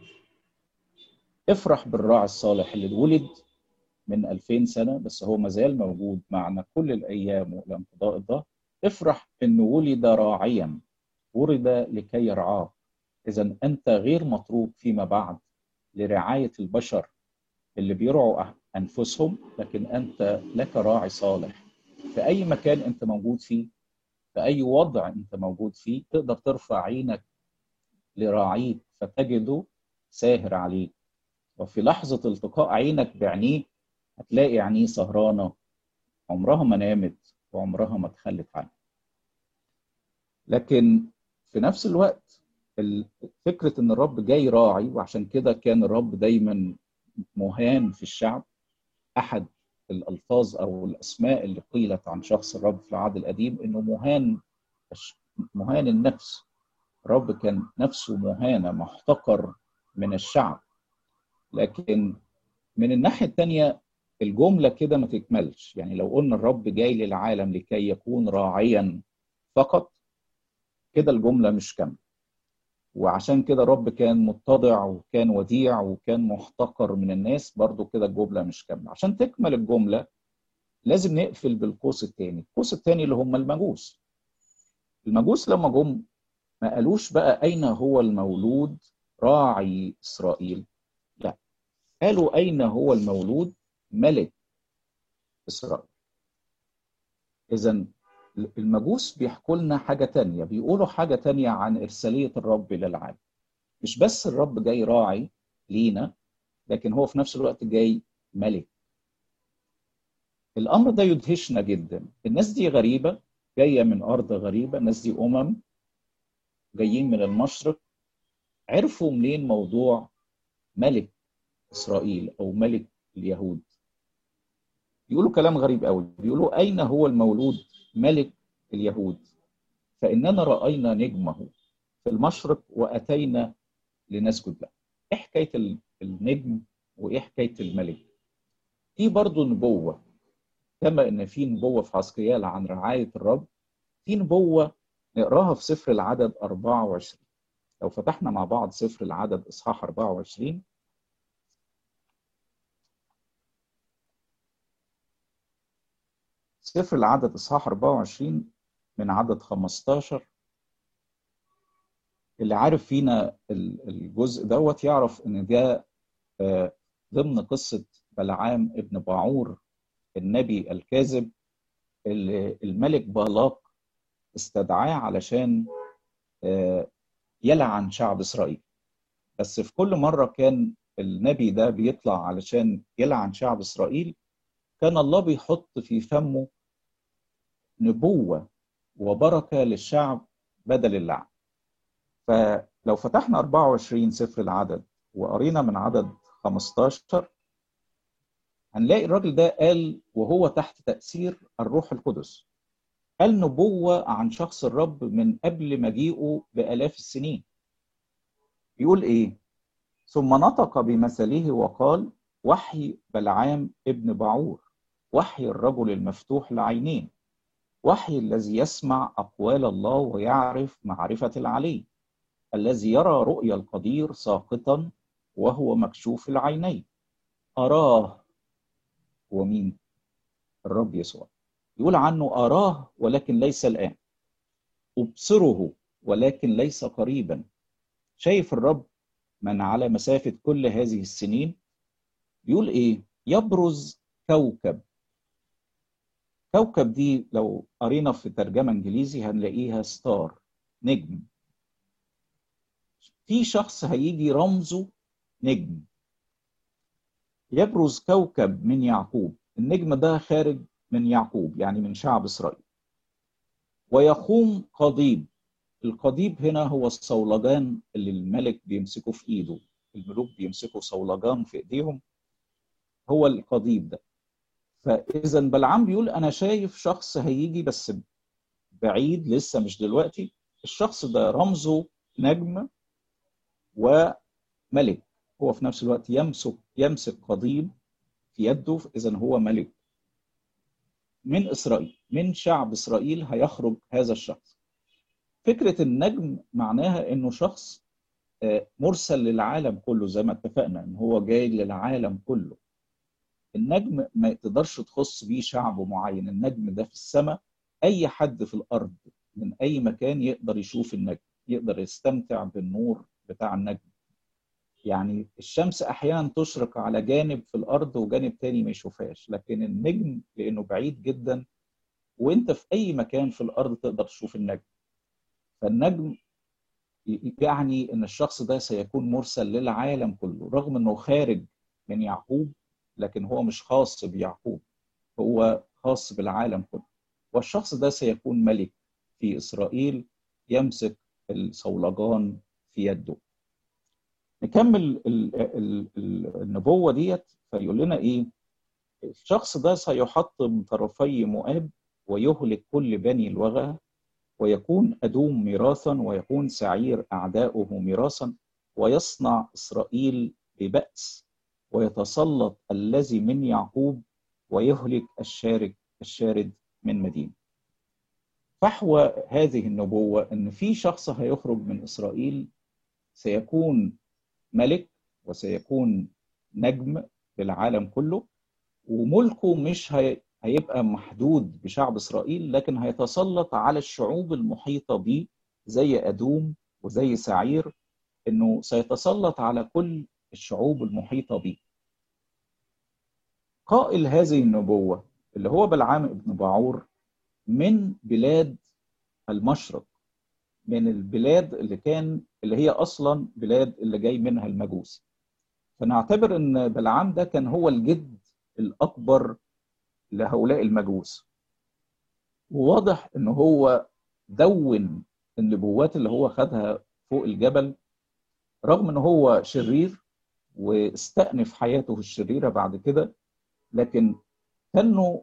افرح بالراعي الصالح اللي ولد من 2000 سنة بس هو مازال موجود معنا كل الأيام وإلى انقضاء الظهر افرح إنه ولد راعيا ولد لكي يرعاك إذا أنت غير متروك فيما بعد لرعاية البشر اللي بيرعوا أنفسهم لكن أنت لك راعي صالح في أي مكان أنت موجود فيه في أي وضع أنت موجود فيه تقدر ترفع عينك لراعيك فتجده ساهر عليك وفي لحظة التقاء عينك بعينيه هتلاقي عينيه سهرانة عمرها ما نامت وعمرها ما تخلت عنك لكن في نفس الوقت فكرة ان الرب جاي راعي وعشان كده كان الرب دايما مهان في الشعب احد الالفاظ او الاسماء اللي قيلت عن شخص الرب في العهد القديم انه مهان مهان النفس الرب كان نفسه مهانه محتقر من الشعب لكن من الناحيه الثانيه الجمله كده ما تكملش يعني لو قلنا الرب جاي للعالم لكي يكون راعيا فقط كده الجمله مش كامله وعشان كده الرب كان متضع وكان وديع وكان محتقر من الناس برضو كده الجمله مش كامله عشان تكمل الجمله لازم نقفل بالقوس الثاني القوس الثاني اللي هم المجوس المجوس لما جم ما قالوش بقى اين هو المولود راعي اسرائيل لا قالوا اين هو المولود ملك اسرائيل اذا المجوس بيحكوا لنا حاجة تانية بيقولوا حاجة تانية عن إرسالية الرب للعالم مش بس الرب جاي راعي لينا لكن هو في نفس الوقت جاي ملك الأمر ده يدهشنا جدا الناس دي غريبة جاية من أرض غريبة الناس دي أمم جايين من المشرق عرفوا منين موضوع ملك إسرائيل أو ملك اليهود بيقولوا كلام غريب قوي بيقولوا أين هو المولود ملك اليهود فإننا رأينا نجمه في المشرق وأتينا لنسجد له إيه حكاية النجم وإيه حكاية الملك في برضه نبوة كما إن في نبوة في حسقيال عن رعاية الرب في نبوة نقراها في سفر العدد 24 لو فتحنا مع بعض سفر العدد إصحاح 24 سفر العدد إصحاح 24 من عدد 15 اللي عارف فينا الجزء دوت يعرف ان ده ضمن قصة بلعام ابن باعور النبي الكاذب اللي الملك بالاق استدعاه علشان يلعن شعب إسرائيل بس في كل مرة كان النبي ده بيطلع علشان يلعن شعب إسرائيل كان الله بيحط في فمه نبوة وبركة للشعب بدل اللعن فلو فتحنا 24 سفر العدد وقرينا من عدد 15 هنلاقي الراجل ده قال وهو تحت تأثير الروح القدس قال نبوة عن شخص الرب من قبل مجيئه بآلاف السنين يقول إيه ثم نطق بمثله وقال وحي بلعام ابن بعور وحي الرجل المفتوح العينين وحي الذي يسمع أقوال الله ويعرف معرفة العلي الذي يرى رؤيا القدير ساقطا وهو مكشوف العينين أراه هو مين؟ الرب يسوع يقول عنه أراه ولكن ليس الآن أبصره ولكن ليس قريبا شايف الرب من على مسافة كل هذه السنين بيقول إيه؟ يبرز كوكب كوكب دي لو قرينا في ترجمة إنجليزي هنلاقيها ستار نجم في شخص هيجي رمزه نجم يبرز كوكب من يعقوب النجم ده خارج من يعقوب يعني من شعب إسرائيل ويقوم قضيب القضيب هنا هو الصولجان اللي الملك بيمسكه في ايده الملوك بيمسكوا صولجان في ايديهم هو القضيب ده فاذا بلعام بيقول انا شايف شخص هيجي بس بعيد لسه مش دلوقتي الشخص ده رمزه نجم وملك هو في نفس الوقت يمسك يمسك قضيب في يده اذا هو ملك من اسرائيل من شعب اسرائيل هيخرج هذا الشخص فكره النجم معناها انه شخص مرسل للعالم كله زي ما اتفقنا ان هو جاي للعالم كله النجم ما تقدرش تخص بيه شعب معين النجم ده في السماء اي حد في الارض من اي مكان يقدر يشوف النجم يقدر يستمتع بالنور بتاع النجم يعني الشمس احيانا تشرق على جانب في الارض وجانب تاني ما يشوفهاش لكن النجم لانه بعيد جدا وانت في اي مكان في الارض تقدر تشوف النجم فالنجم يعني ان الشخص ده سيكون مرسل للعالم كله رغم انه خارج من يعقوب لكن هو مش خاص بيعقوب هو خاص بالعالم كله والشخص ده سيكون ملك في اسرائيل يمسك الصولجان في يده نكمل النبوه ديت فيقول لنا ايه الشخص ده سيحطم طرفي مؤاب ويهلك كل بني الوغى ويكون أدوم ميراثا ويكون سعير أعداؤه ميراثا ويصنع إسرائيل ببأس ويتسلط الذي من يعقوب ويهلك الشارك الشارد من مدينة فحوى هذه النبوة أن في شخص هيخرج من إسرائيل سيكون ملك وسيكون نجم للعالم كله وملكه مش هي... هيبقى محدود بشعب إسرائيل لكن هيتسلط على الشعوب المحيطة به زي أدوم وزي سعير إنه سيتسلط على كل الشعوب المحيطة به قائل هذه النبوة اللي هو بلعام ابن باعور من بلاد المشرق من البلاد اللي كان اللي هي اصلا بلاد اللي جاي منها المجوس فنعتبر ان بلعام ده كان هو الجد الاكبر لهؤلاء المجوس وواضح ان هو دون النبوات اللي هو خدها فوق الجبل رغم ان هو شرير واستأنف حياته الشريره بعد كده لكن كانه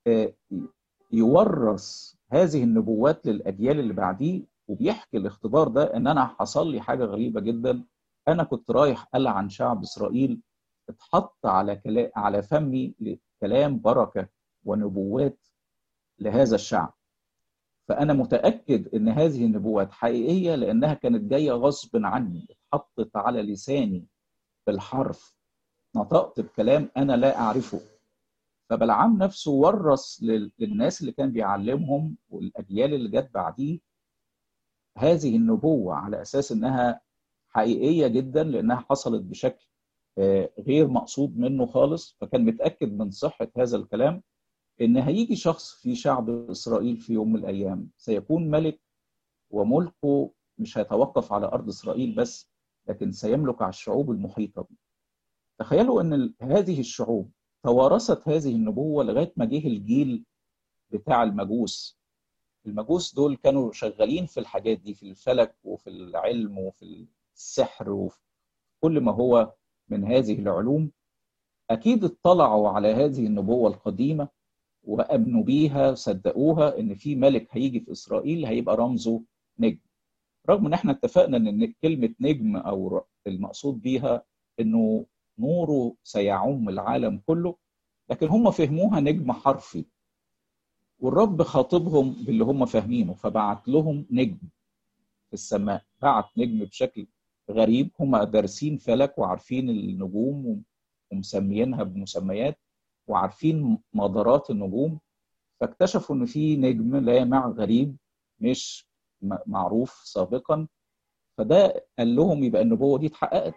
يورث هذه النبوات للاجيال اللي بعديه وبيحكي الاختبار ده ان انا حصل لي حاجه غريبه جدا انا كنت رايح العن شعب اسرائيل اتحط على كلام على فمي كلام بركه ونبوات لهذا الشعب فانا متاكد ان هذه النبوات حقيقيه لانها كانت جايه غصب عني اتحطت على لساني بالحرف نطقت بكلام انا لا اعرفه فبلعام نفسه ورث للناس اللي كان بيعلمهم والاجيال اللي جت بعديه هذه النبوه على اساس انها حقيقيه جدا لانها حصلت بشكل غير مقصود منه خالص فكان متاكد من صحه هذا الكلام ان هيجي شخص في شعب اسرائيل في يوم من الايام سيكون ملك وملكه مش هيتوقف على ارض اسرائيل بس لكن سيملك على الشعوب المحيطه به. تخيلوا ان هذه الشعوب توارثت هذه النبوه لغايه ما جه الجيل بتاع المجوس. المجوس دول كانوا شغالين في الحاجات دي في الفلك وفي العلم وفي السحر وفي كل ما هو من هذه العلوم اكيد اطلعوا على هذه النبوه القديمه وامنوا بيها صدقوها ان في ملك هيجي في اسرائيل هيبقى رمزه نجم رغم ان احنا اتفقنا ان كلمه نجم او المقصود بيها انه نوره سيعم العالم كله لكن هم فهموها نجم حرفي والرب خاطبهم باللي هم فاهمينه فبعت لهم نجم في السماء بعت نجم بشكل غريب هم دارسين فلك وعارفين النجوم ومسميينها بمسميات وعارفين مدارات النجوم فاكتشفوا ان في نجم لامع غريب مش معروف سابقا فده قال لهم يبقى النبوه دي اتحققت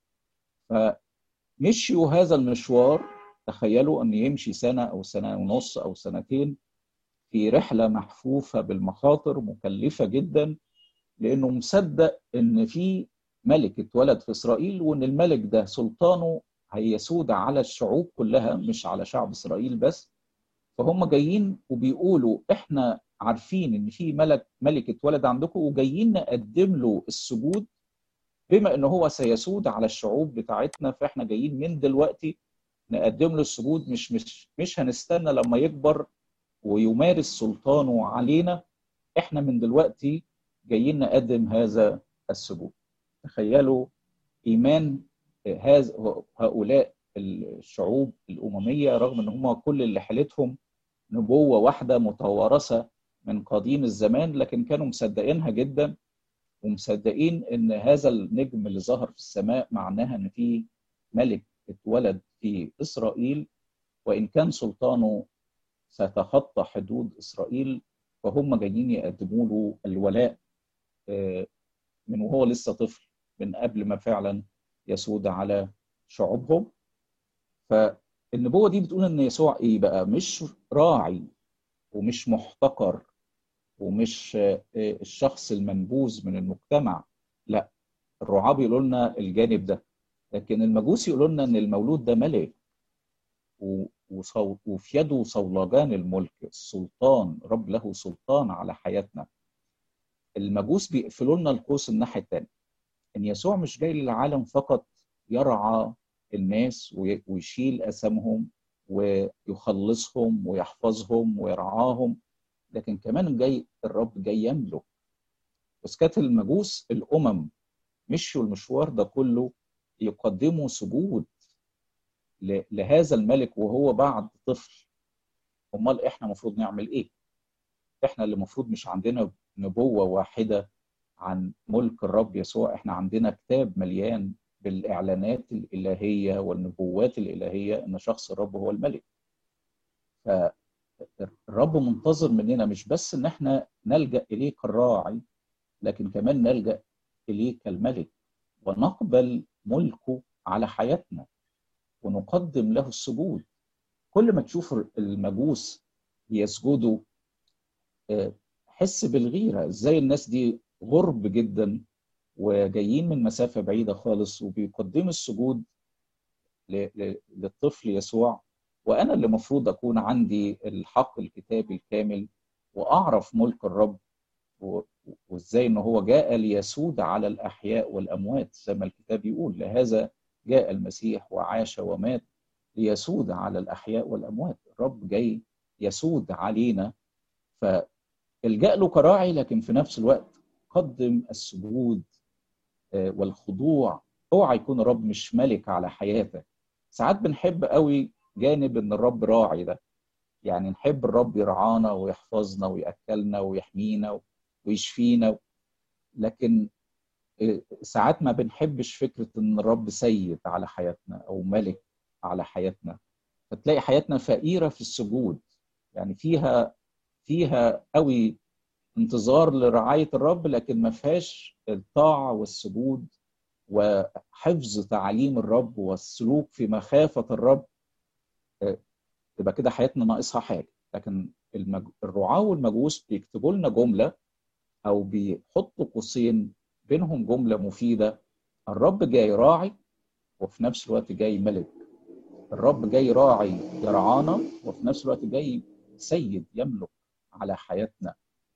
فمشيوا هذا المشوار تخيلوا ان يمشي سنه او سنه ونص او سنتين في رحله محفوفه بالمخاطر مكلفه جدا لانه مصدق ان في ملك اتولد في اسرائيل وان الملك ده سلطانه هيسود على الشعوب كلها مش على شعب اسرائيل بس فهم جايين وبيقولوا احنا عارفين ان في ملك ملك اتولد عندكم وجايين نقدم له السجود بما ان هو سيسود على الشعوب بتاعتنا فاحنا جايين من دلوقتي نقدم له السجود مش مش مش هنستنى لما يكبر ويمارس سلطانه علينا احنا من دلوقتي جايين نقدم هذا السجود تخيلوا ايمان هذا هؤلاء الشعوب الامميه رغم ان هم كل اللي حالتهم نبوه واحده متوارثه من قديم الزمان لكن كانوا مصدقينها جدا ومصدقين ان هذا النجم اللي ظهر في السماء معناها ان في ملك اتولد في اسرائيل وان كان سلطانه سيتخطى حدود اسرائيل فهم جايين يقدموا له الولاء من وهو لسه طفل من قبل ما فعلا يسود على شعوبهم فالنبوة دي بتقول ان يسوع ايه بقى مش راعي ومش محتقر ومش الشخص المنبوذ من المجتمع لا الرعاة بيقولوا لنا الجانب ده لكن المجوس يقولوا لنا ان المولود ده ملك وفي يده صولجان الملك السلطان رب له سلطان على حياتنا المجوس بيقفلوا لنا القوس الناحيه الثانيه ان يسوع مش جاي للعالم فقط يرعى الناس ويشيل اسامهم ويخلصهم ويحفظهم ويرعاهم لكن كمان جاي الرب جاي يملك بس كانت المجوس الامم مشوا المشوار ده كله يقدموا سجود لهذا الملك وهو بعد طفل امال احنا المفروض نعمل ايه احنا اللي المفروض مش عندنا نبوه واحده عن ملك الرب يسوع احنا عندنا كتاب مليان بالاعلانات الالهيه والنبوات الالهيه ان شخص الرب هو الملك فالرب منتظر مننا مش بس ان احنا نلجا اليه كالراعي لكن كمان نلجا اليه كالملك ونقبل ملكه على حياتنا ونقدم له السجود كل ما تشوف المجوس بيسجدوا حس بالغيره ازاي الناس دي غرب جدا وجايين من مسافه بعيده خالص وبيقدموا السجود للطفل يسوع وانا اللي المفروض اكون عندي الحق الكتابي الكامل واعرف ملك الرب وازاي ان هو جاء ليسود على الاحياء والاموات زي ما الكتاب يقول لهذا جاء المسيح وعاش ومات ليسود على الاحياء والاموات الرب جاي يسود علينا فالجا له كراعي لكن في نفس الوقت قدم السجود والخضوع اوعى يكون الرب مش ملك على حياتك ساعات بنحب قوي جانب ان الرب راعي ده يعني نحب الرب يرعانا ويحفظنا وياكلنا ويحمينا ويشفينا لكن ساعات ما بنحبش فكره ان الرب سيد على حياتنا او ملك على حياتنا فتلاقي حياتنا فقيره في السجود يعني فيها فيها قوي انتظار لرعايه الرب لكن ما فيهاش الطاعه والسجود وحفظ تعاليم الرب والسلوك في مخافه الرب تبقى كده حياتنا ناقصها حاجه لكن المج... الرعاه والمجوس بيكتبوا لنا جمله او بيحطوا قوسين بينهم جمله مفيده الرب جاي راعي وفي نفس الوقت جاي ملك الرب جاي راعي يرعانا وفي نفس الوقت جاي سيد يملك على حياتنا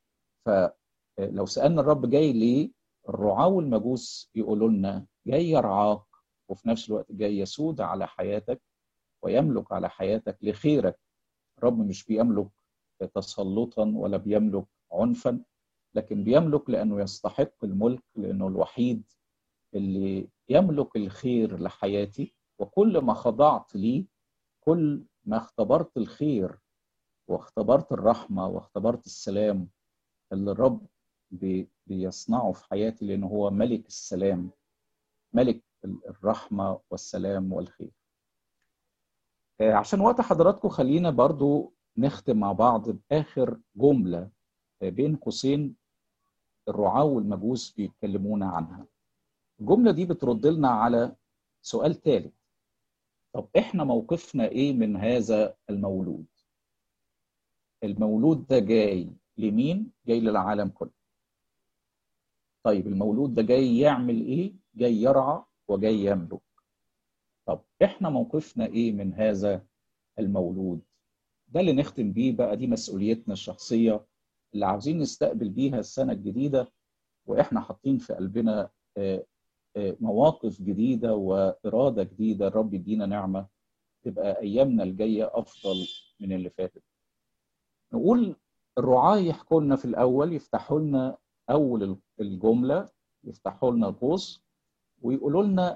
فلو سالنا الرب جاي ليه الرعاه والمجوس يقولوا لنا جاي يرعاك وفي نفس الوقت جاي يسود على حياتك ويملك على حياتك لخيرك الرب مش بيملك تسلطا ولا بيملك عنفا لكن بيملك لانه يستحق الملك لانه الوحيد اللي يملك الخير لحياتي وكل ما خضعت ليه كل ما اختبرت الخير واختبرت الرحمه واختبرت السلام اللي الرب بيصنعه في حياتي لانه هو ملك السلام ملك الرحمه والسلام والخير عشان وقت حضراتكم خلينا برضو نختم مع بعض بآخر جملة بين قوسين الرعاة والمجوس بيتكلمونا عنها الجملة دي بترد لنا على سؤال ثالث طب احنا موقفنا ايه من هذا المولود المولود ده جاي لمين جاي للعالم كله طيب المولود ده جاي يعمل ايه جاي يرعى وجاي يملك طب احنا موقفنا ايه من هذا المولود ده اللي نختم بيه بقى دي مسؤوليتنا الشخصيه اللي عاوزين نستقبل بيها السنه الجديده واحنا حاطين في قلبنا مواقف جديده واراده جديده الرب يدينا نعمه تبقى ايامنا الجايه افضل من اللي فاتت نقول الرعاة يحكوا لنا في الاول يفتحوا لنا اول الجمله يفتحوا لنا القوس ويقولوا لنا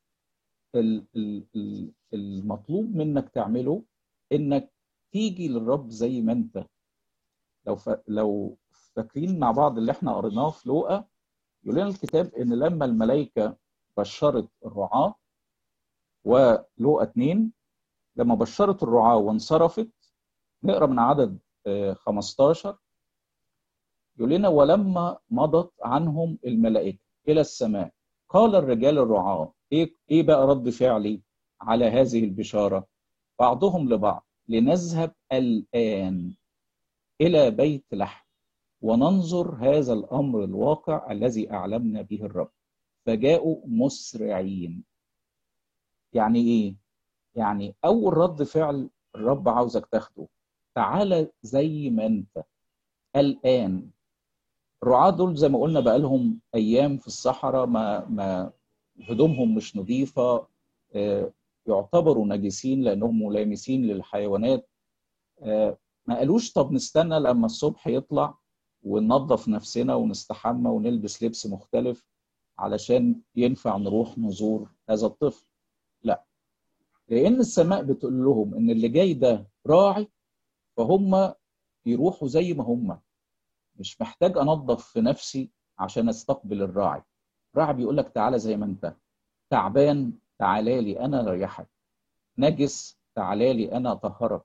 المطلوب منك تعمله انك تيجي للرب زي ما انت لو ف... لو فاكرين مع بعض اللي احنا قريناه في لوقا يقول لنا الكتاب ان لما الملائكه بشرت الرعاه ولوقا 2 لما بشرت الرعاه وانصرفت نقرا من عدد 15 يقول لنا ولما مضت عنهم الملائكه الى السماء قال الرجال الرعاه ايه ايه بقى رد فعلي على هذه البشاره بعضهم لبعض لنذهب الان الى بيت لحم وننظر هذا الامر الواقع الذي اعلمنا به الرب فجاءوا مسرعين يعني ايه يعني اول رد فعل الرب عاوزك تاخده تعالى زي ما انت الان الرعاة دول زي ما قلنا بقى لهم ايام في الصحراء ما ما هدومهم مش نظيفه يعتبروا نجسين لانهم ملامسين للحيوانات ما قالوش طب نستنى لما الصبح يطلع وننظف نفسنا ونستحمى ونلبس لبس مختلف علشان ينفع نروح نزور هذا الطفل لا لان السماء بتقول لهم ان اللي جاي ده راعي فهم يروحوا زي ما هم مش محتاج انظف في نفسي عشان استقبل الراعي الراعي بيقول لك تعالى زي ما انت تعبان تعالى لي انا اريحك نجس تعالى لي انا اطهرك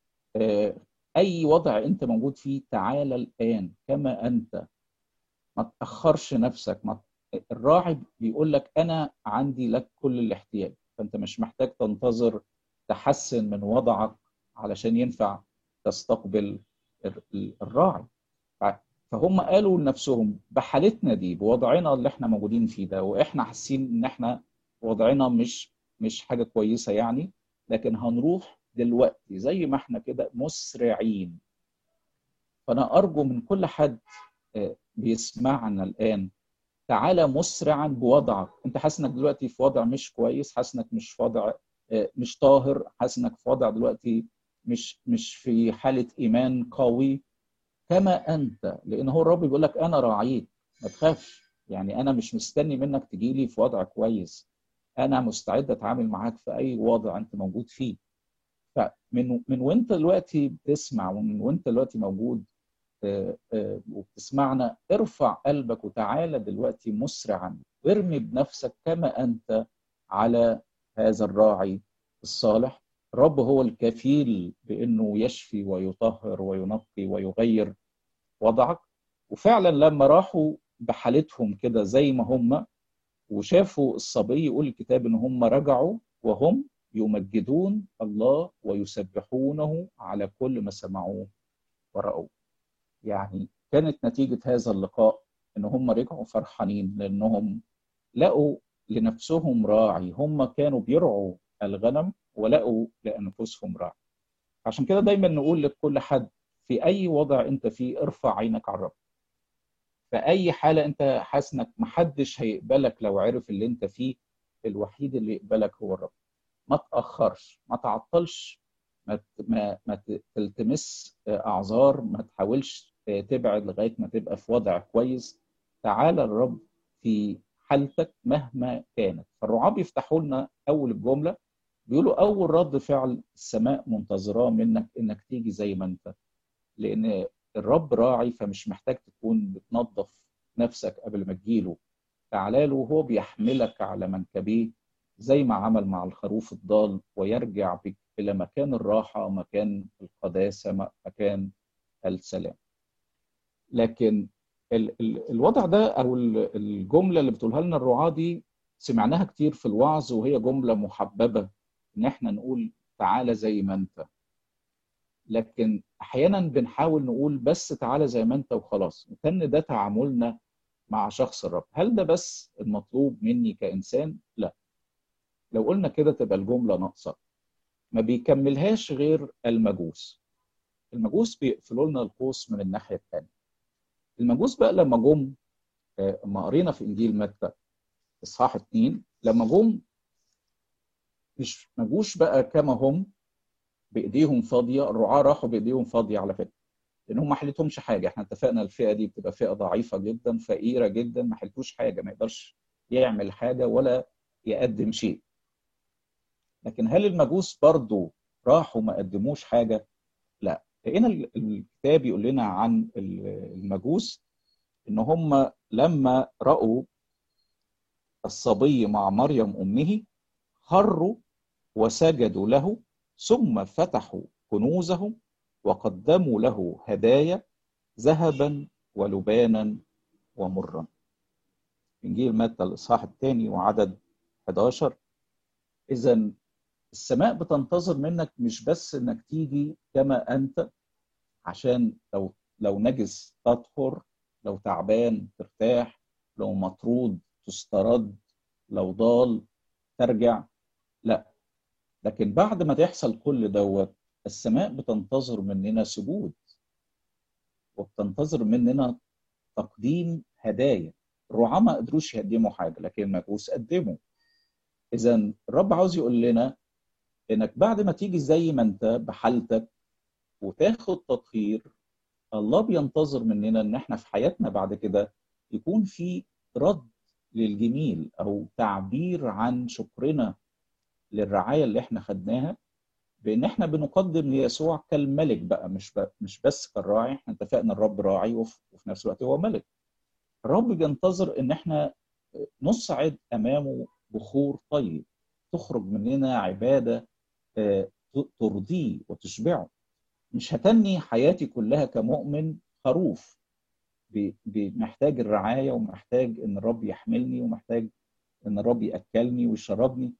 اي وضع انت موجود فيه تعالى الان كما انت ما تاخرش نفسك ما الراعي بيقول لك انا عندي لك كل الاحتياج فانت مش محتاج تنتظر تحسن من وضعك علشان ينفع تستقبل الراعي فهم قالوا لنفسهم بحالتنا دي بوضعنا اللي احنا موجودين فيه ده واحنا حاسين ان احنا وضعنا مش مش حاجه كويسه يعني لكن هنروح دلوقتي زي ما احنا كده مسرعين فانا ارجو من كل حد بيسمعنا الان تعالى مسرعا بوضعك انت حاسس انك دلوقتي في وضع مش كويس حاسس انك مش في وضع مش طاهر حاسس انك في وضع دلوقتي مش مش في حاله ايمان قوي كما انت لان هو الرب بيقول لك انا راعيك ما تخافش يعني انا مش مستني منك تجي لي في وضع كويس انا مستعد اتعامل معاك في اي وضع انت موجود فيه فمن من وانت دلوقتي بتسمع ومن وانت دلوقتي موجود وبتسمعنا ارفع قلبك وتعالى دلوقتي مسرعا وارمي بنفسك كما انت على هذا الراعي الصالح الرب هو الكفيل بانه يشفي ويطهر وينقي ويغير وضعك وفعلا لما راحوا بحالتهم كده زي ما هم وشافوا الصبي يقول الكتاب ان هم رجعوا وهم يمجدون الله ويسبحونه على كل ما سمعوه ورأوه يعني كانت نتيجة هذا اللقاء ان هم رجعوا فرحانين لانهم لقوا لنفسهم راعي هم كانوا بيرعوا الغنم ولقوا لانفسهم راعي عشان كده دايما نقول لكل حد في اي وضع انت فيه ارفع عينك على الرب في اي حاله انت حاسس انك محدش هيقبلك لو عرف اللي انت فيه الوحيد اللي يقبلك هو الرب ما تاخرش ما تعطلش ما ما ما تلتمس اعذار ما تحاولش تبعد لغايه ما تبقى في وضع كويس تعالى الرب في حالتك مهما كانت فالرعاة بيفتحوا لنا اول الجمله بيقولوا اول رد فعل السماء منتظراه منك انك تيجي زي ما انت لان الرب راعي فمش محتاج تكون بتنظف نفسك قبل ما تجيله تعالى له وهو بيحملك على منكبيه زي ما عمل مع الخروف الضال ويرجع بك الى مكان الراحه مكان القداسه مكان السلام لكن ال ال الوضع ده او الجمله اللي بتقولها لنا الرعاه دي سمعناها كتير في الوعظ وهي جمله محببه ان احنا نقول تعالى زي ما انت لكن احيانا بنحاول نقول بس تعالى زي ما انت وخلاص وكان ده تعاملنا مع شخص الرب هل ده بس المطلوب مني كانسان لا لو قلنا كده تبقى الجمله ناقصه ما بيكملهاش غير المجوس المجوس بيقفلوا لنا القوس من الناحيه الثانيه المجوس بقى لما جم لما قرينا في انجيل متى اصحاح اثنين لما جم مش ما جوش بقى كما هم بايديهم فاضيه الرعاه راحوا بايديهم فاضيه على فكره لان هم ما حلتهمش حاجه احنا اتفقنا الفئه دي بتبقى فئه ضعيفه جدا فقيره جدا ما حلتوش حاجه ما يقدرش يعمل حاجه ولا يقدم شيء لكن هل المجوس برضو راحوا ما قدموش حاجه لا لقينا الكتاب يقول لنا عن المجوس ان هم لما راوا الصبي مع مريم امه خروا وسجدوا له ثم فتحوا كنوزهم وقدموا له هدايا ذهبا ولبانا ومرا انجيل متى الاصحاح الثاني وعدد 11 اذا السماء بتنتظر منك مش بس انك تيجي كما انت عشان لو لو نجس تطهر لو تعبان ترتاح لو مطرود تسترد لو ضال ترجع لا لكن بعد ما تحصل كل دوت السماء بتنتظر مننا سجود وبتنتظر مننا تقديم هدايا الرعاة ما قدروش يقدموا حاجه لكن المجوس قدموا اذا الرب عاوز يقول لنا انك بعد ما تيجي زي ما انت بحالتك وتاخد تطهير الله بينتظر مننا ان احنا في حياتنا بعد كده يكون في رد للجميل او تعبير عن شكرنا للرعايه اللي احنا خدناها بان احنا بنقدم ليسوع كالملك بقى مش ب... مش بس كالراعي احنا اتفقنا الرب راعي وفي, وفي نفس الوقت هو ملك الرب بينتظر ان احنا نصعد امامه بخور طيب تخرج مننا عباده ترضيه وتشبعه مش هتني حياتي كلها كمؤمن خروف محتاج الرعايه ومحتاج ان الرب يحملني ومحتاج ان الرب ياكلني ويشربني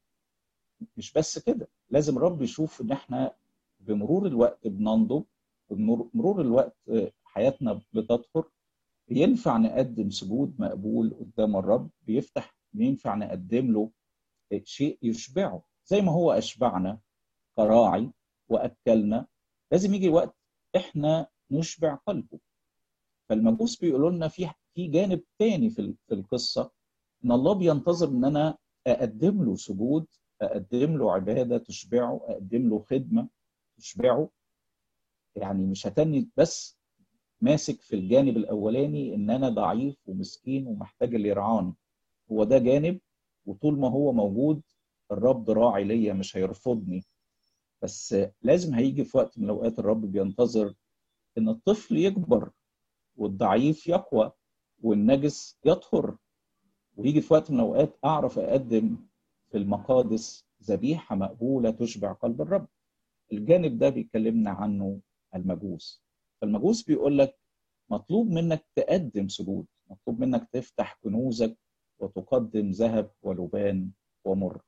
مش بس كده لازم الرب يشوف ان احنا بمرور الوقت بننضج بمرور الوقت حياتنا بتطهر ينفع نقدم سجود مقبول قدام الرب بيفتح ينفع نقدم له شيء يشبعه زي ما هو اشبعنا كراعي واكلنا لازم يجي وقت احنا نشبع قلبه فالمجوس بيقولوا لنا في في جانب تاني في في القصه ان الله بينتظر ان انا اقدم له سجود اقدم له عباده تشبعه اقدم له خدمه تشبعه يعني مش هتني بس ماسك في الجانب الاولاني ان انا ضعيف ومسكين ومحتاج اللي يرعاني هو ده جانب وطول ما هو موجود الرب راعي ليا مش هيرفضني بس لازم هيجي في وقت من الاوقات الرب بينتظر ان الطفل يكبر والضعيف يقوى والنجس يطهر ويجي في وقت من الاوقات اعرف اقدم في المقادس ذبيحه مقبوله تشبع قلب الرب الجانب ده بيكلمنا عنه المجوس فالمجوس بيقول لك مطلوب منك تقدم سجود مطلوب منك تفتح كنوزك وتقدم ذهب ولبان ومر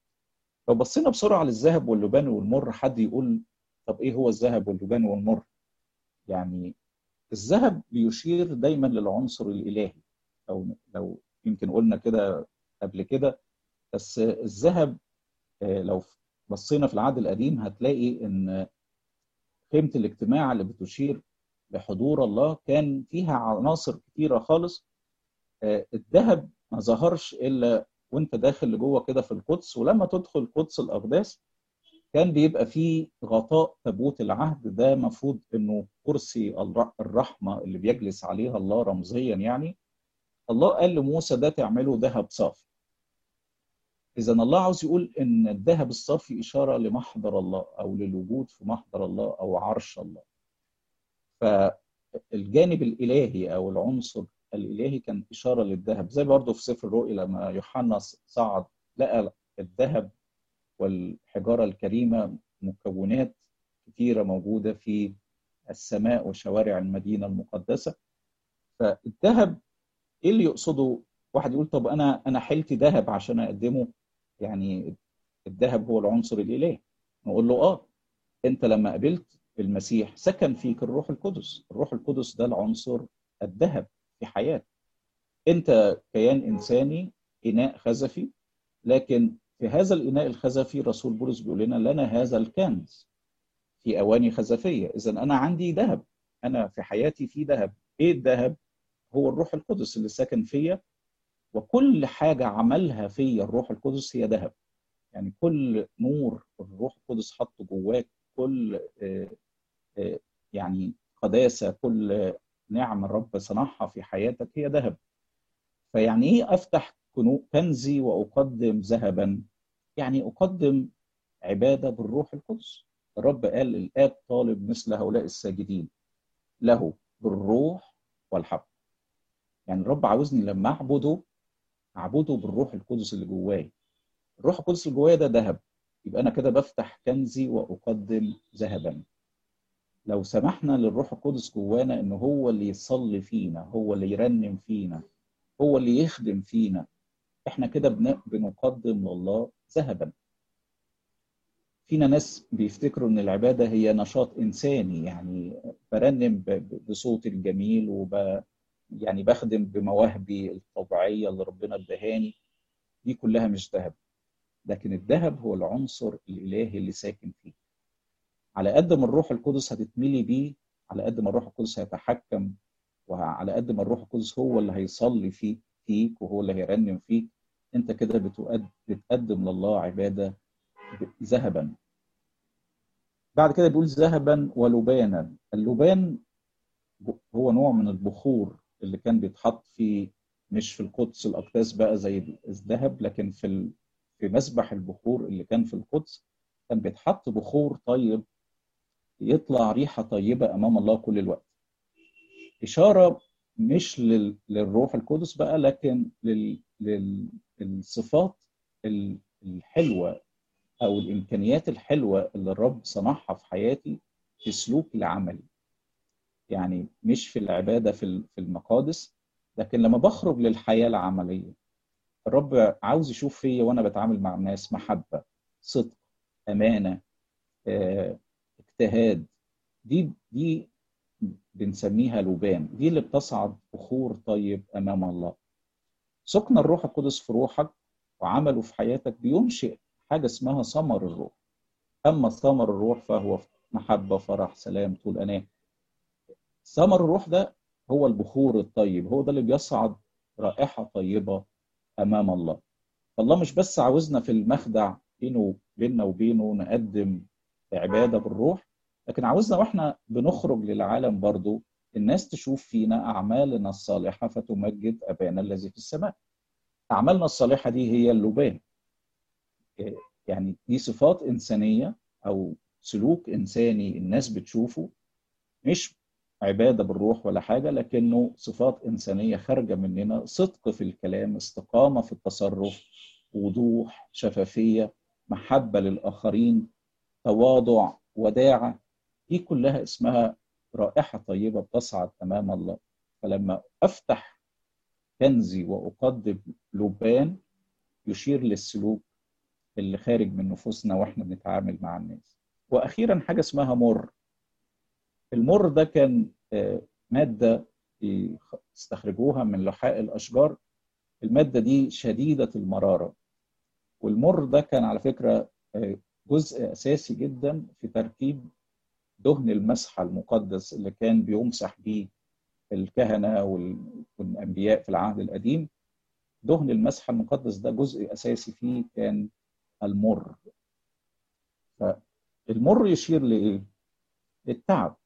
لو بصينا بسرعه للذهب واللبان والمر حد يقول طب ايه هو الذهب واللبان والمر يعني الذهب بيشير دايما للعنصر الالهي او لو يمكن قلنا كده قبل كده بس الذهب لو بصينا في العهد القديم هتلاقي ان قيمه الاجتماع اللي بتشير لحضور الله كان فيها عناصر كتيره خالص الذهب ما ظهرش الا وانت داخل لجوه كده في القدس ولما تدخل قدس الاقداس كان بيبقى فيه غطاء تابوت العهد ده مفروض انه كرسي الرحمه اللي بيجلس عليها الله رمزيا يعني الله قال لموسى ده تعمله ذهب صافي اذا الله عاوز يقول ان الذهب الصافي اشاره لمحضر الله او للوجود في محضر الله او عرش الله فالجانب الالهي او العنصر الالهي كان اشاره للذهب زي برضه في سفر الرؤيا لما يوحنا صعد لقى الذهب والحجاره الكريمه مكونات كثيره موجوده في السماء وشوارع المدينه المقدسه فالذهب ايه اللي يقصده واحد يقول طب انا انا حلتي ذهب عشان اقدمه يعني الذهب هو العنصر الالهي نقول له اه انت لما قبلت المسيح سكن فيك الروح القدس الروح القدس ده العنصر الذهب في حياتك انت كيان انساني اناء خزفي لكن في هذا الاناء الخزفي رسول بولس بيقول لنا لنا هذا الكنز في اواني خزفيه اذا انا عندي ذهب انا في حياتي في ذهب ايه الذهب هو الروح القدس اللي ساكن فيا وكل حاجه عملها فيا الروح القدس هي ذهب يعني كل نور الروح القدس حطه جواك كل يعني قداسه كل نعم الرب صنعها في حياتك هي ذهب فيعني ايه افتح كنزي واقدم ذهبا يعني اقدم عباده بالروح القدس الرب قال الاب طالب مثل هؤلاء الساجدين له بالروح والحق يعني الرب عاوزني لما اعبده اعبده بالروح القدس اللي جواي الروح القدس اللي جوايا ده ذهب يبقى انا كده بفتح كنزي واقدم ذهبا لو سمحنا للروح القدس جوانا ان هو اللي يصلي فينا هو اللي يرنم فينا هو اللي يخدم فينا احنا كده بنقدم لله ذهبا فينا ناس بيفتكروا ان العباده هي نشاط انساني يعني برنم بصوتي الجميل وب يعني بخدم بمواهبي الطبيعيه اللي ربنا ادهاني دي كلها مش ذهب لكن الذهب هو العنصر الالهي اللي ساكن فيه على قد ما الروح القدس هتتملي بيه على قد ما الروح القدس هيتحكم وعلى قد ما الروح القدس هو اللي هيصلي فيك فيك وهو اللي هيرنم فيك انت كده بتقدم لله عباده ذهبا بعد كده بيقول ذهبا ولبانا اللبان هو نوع من البخور اللي كان بيتحط في مش في القدس الاقداس بقى زي الذهب لكن في ال... في مسبح البخور اللي كان في القدس كان بيتحط بخور طيب يطلع ريحه طيبه امام الله كل الوقت اشاره مش لل... للروح القدس بقى لكن لل... لل... للصفات الحلوه او الامكانيات الحلوه اللي الرب صنعها في حياتي في سلوك العملي يعني مش في العباده في المقادس لكن لما بخرج للحياه العمليه الرب عاوز يشوف فيا وانا بتعامل مع الناس محبه صدق امانه اه، اجتهاد دي دي بنسميها لبان دي اللي بتصعد بخور طيب امام الله سكن الروح القدس في روحك وعمله في حياتك بينشئ حاجه اسمها ثمر الروح اما ثمر الروح فهو محبه فرح سلام طول اناه ثمر الروح ده هو البخور الطيب هو ده اللي بيصعد رائحه طيبه امام الله فالله مش بس عاوزنا في المخدع بينه بيننا وبينه نقدم عباده بالروح لكن عاوزنا واحنا بنخرج للعالم برضو الناس تشوف فينا اعمالنا الصالحه فتمجد ابانا الذي في السماء اعمالنا الصالحه دي هي اللبان يعني دي صفات انسانيه او سلوك انساني الناس بتشوفه مش عباده بالروح ولا حاجه لكنه صفات انسانيه خارجه مننا صدق في الكلام استقامه في التصرف وضوح شفافيه محبه للاخرين تواضع وداعه دي كلها اسمها رائحه طيبه بتصعد امام الله فلما افتح كنزي واقدم لبان يشير للسلوك اللي خارج من نفوسنا واحنا بنتعامل مع الناس واخيرا حاجه اسمها مر المر ده كان ماده استخرجوها من لحاء الاشجار الماده دي شديده المراره والمر ده كان على فكره جزء اساسي جدا في تركيب دهن المسحه المقدس اللي كان بيمسح بيه الكهنه والانبياء في العهد القديم دهن المسحه المقدس ده جزء اساسي فيه كان المر فالمر يشير لايه؟ للتعب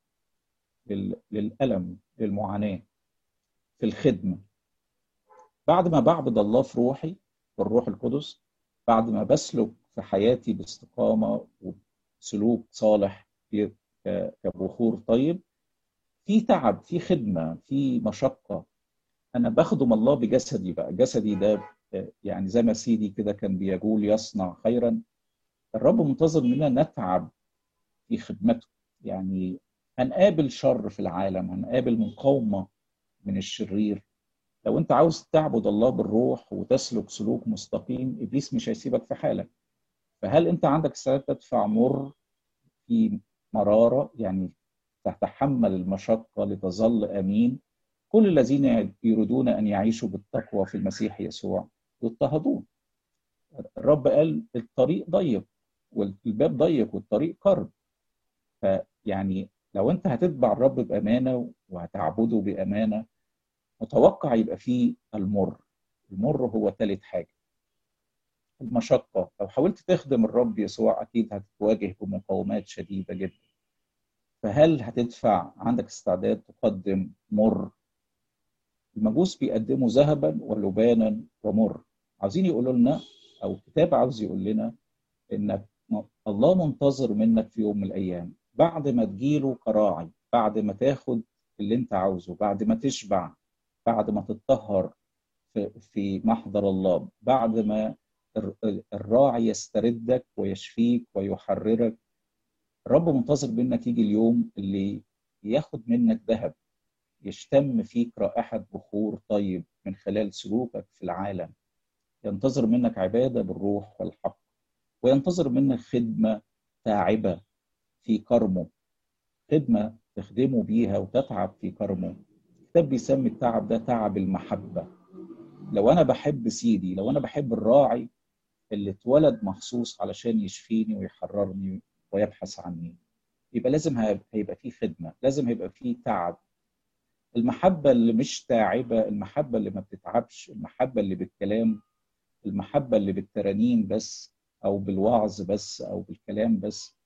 للالم للمعاناه في الخدمه بعد ما بعبد الله في روحي بالروح القدس بعد ما بسلك في حياتي باستقامه وسلوك صالح كبخور طيب في تعب في خدمه في مشقه انا بخدم الله بجسدي بقى جسدي ده يعني زي ما سيدي كده كان بيقول يصنع خيرا الرب منتظر مننا نتعب في خدمته يعني هنقابل شر في العالم هنقابل مقاومه من الشرير لو انت عاوز تعبد الله بالروح وتسلك سلوك مستقيم ابليس مش هيسيبك في حالك فهل انت عندك استعداد تدفع مر في مراره يعني تتحمل المشقه لتظل امين كل الذين يريدون ان يعيشوا بالتقوى في المسيح يسوع يضطهدون الرب قال الطريق ضيق والباب ضيق والطريق قرب فيعني لو انت هتتبع الرب بامانه وهتعبده بامانه متوقع يبقى فيه المر المر هو ثالث حاجه المشقه لو حاولت تخدم الرب يسوع اكيد هتتواجه بمقاومات شديده جدا فهل هتدفع عندك استعداد تقدم مر المجوس بيقدموا ذهبا ولبانا ومر عاوزين يقولوا لنا او الكتاب عاوز يقول لنا ان الله منتظر منك في يوم من الايام بعد ما تجيله كراعي بعد ما تاخد اللي انت عاوزه بعد ما تشبع بعد ما تتطهر في, في محضر الله بعد ما الراعي يستردك ويشفيك ويحررك الرب منتظر منك يجي اليوم اللي ياخد منك ذهب يشتم فيك رائحة بخور طيب من خلال سلوكك في العالم ينتظر منك عبادة بالروح والحق وينتظر منك خدمة تاعبة في كرمه خدمة تخدمه بيها وتتعب في كرمه الكتاب بيسمي التعب ده تعب المحبة لو أنا بحب سيدي لو أنا بحب الراعي اللي اتولد مخصوص علشان يشفيني ويحررني ويبحث عني يبقى لازم هيبقى فيه خدمة لازم هيبقى فيه تعب المحبة اللي مش تاعبة المحبة اللي ما بتتعبش المحبة اللي بالكلام المحبة اللي بالترانيم بس أو بالوعظ بس أو بالكلام بس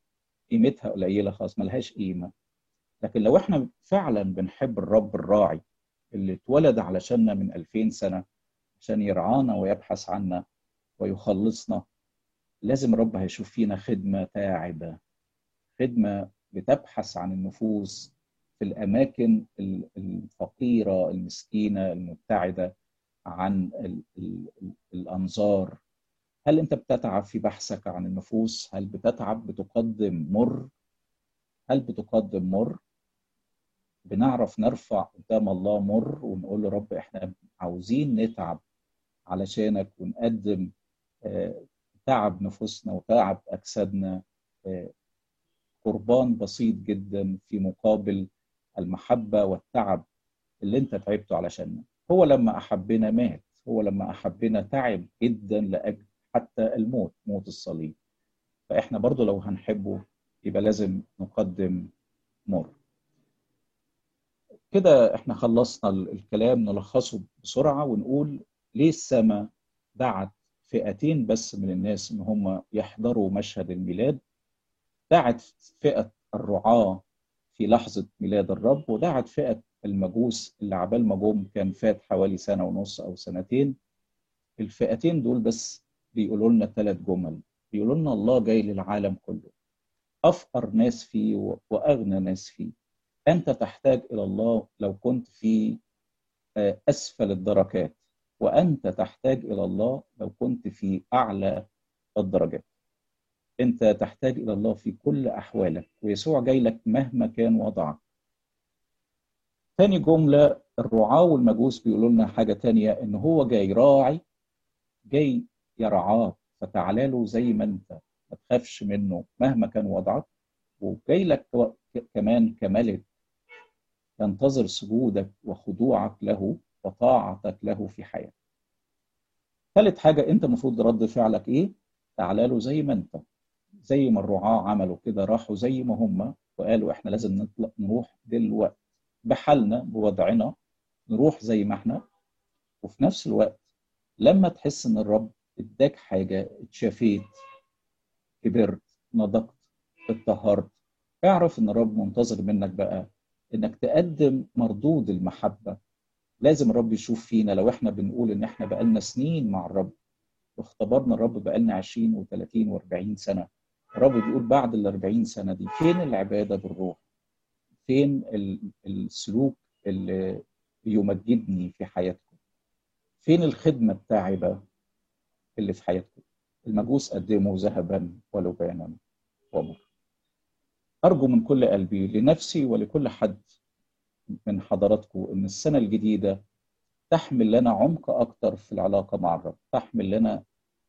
قيمتها قليله خالص ملهاش قيمه لكن لو احنا فعلا بنحب الرب الراعي اللي اتولد علشاننا من 2000 سنه عشان يرعانا ويبحث عنا ويخلصنا لازم الرب هيشوف فينا خدمه تاعبه خدمه بتبحث عن النفوس في الاماكن الفقيره المسكينه المبتعده عن ال ال الانظار هل انت بتتعب في بحثك عن النفوس هل بتتعب بتقدم مر هل بتقدم مر بنعرف نرفع قدام الله مر ونقول له رب احنا عاوزين نتعب علشانك ونقدم تعب نفوسنا وتعب اجسادنا قربان بسيط جدا في مقابل المحبه والتعب اللي انت تعبته علشاننا هو لما احبنا مات هو لما احبنا تعب جدا لاجل حتى الموت موت الصليب فاحنا برضو لو هنحبه يبقى لازم نقدم مر كده احنا خلصنا الكلام نلخصه بسرعه ونقول ليه السماء دعت فئتين بس من الناس ان هم يحضروا مشهد الميلاد دعت فئه الرعاه في لحظه ميلاد الرب ودعت فئه المجوس اللي عبال ما جم كان فات حوالي سنه ونص او سنتين الفئتين دول بس بيقولوا لنا ثلاث جمل بيقولوا لنا الله جاي للعالم كله افقر ناس فيه واغنى ناس فيه انت تحتاج الى الله لو كنت في اسفل الدركات وانت تحتاج الى الله لو كنت في اعلى الدرجات انت تحتاج الى الله في كل احوالك ويسوع جاي لك مهما كان وضعك تاني جملة الرعاة والمجوس بيقولوا لنا حاجة تانية إن هو جاي راعي جاي يرعاك فتعالى له زي ما أنت ما تخافش منه مهما كان وضعك وجاي لك كمان كملك ينتظر سجودك وخضوعك له وطاعتك له في حياتك. ثالث حاجة أنت المفروض رد فعلك إيه؟ تعالى له زي ما أنت زي ما الرعاة عملوا كده راحوا زي ما هم وقالوا إحنا لازم نطلع نروح دلوقتي بحالنا بوضعنا نروح زي ما احنا وفي نفس الوقت لما تحس ان الرب اداك حاجه اتشافيت كبرت نضجت اتطهرت اعرف ان الرب منتظر منك بقى انك تقدم مردود المحبه لازم الرب يشوف فينا لو احنا بنقول ان احنا بقالنا سنين مع الرب واختبرنا الرب بقالنا 20 و30 و40 سنه الرب بيقول بعد ال 40 سنه دي فين العباده بالروح فين السلوك اللي بيمجدني في حياتكم فين الخدمة التاعبة اللي في حياتكم المجوس قدموا ذهبا ولبانا ومر أرجو من كل قلبي لنفسي ولكل حد من حضراتكم إن السنة الجديدة تحمل لنا عمق أكتر في العلاقة مع الرب تحمل لنا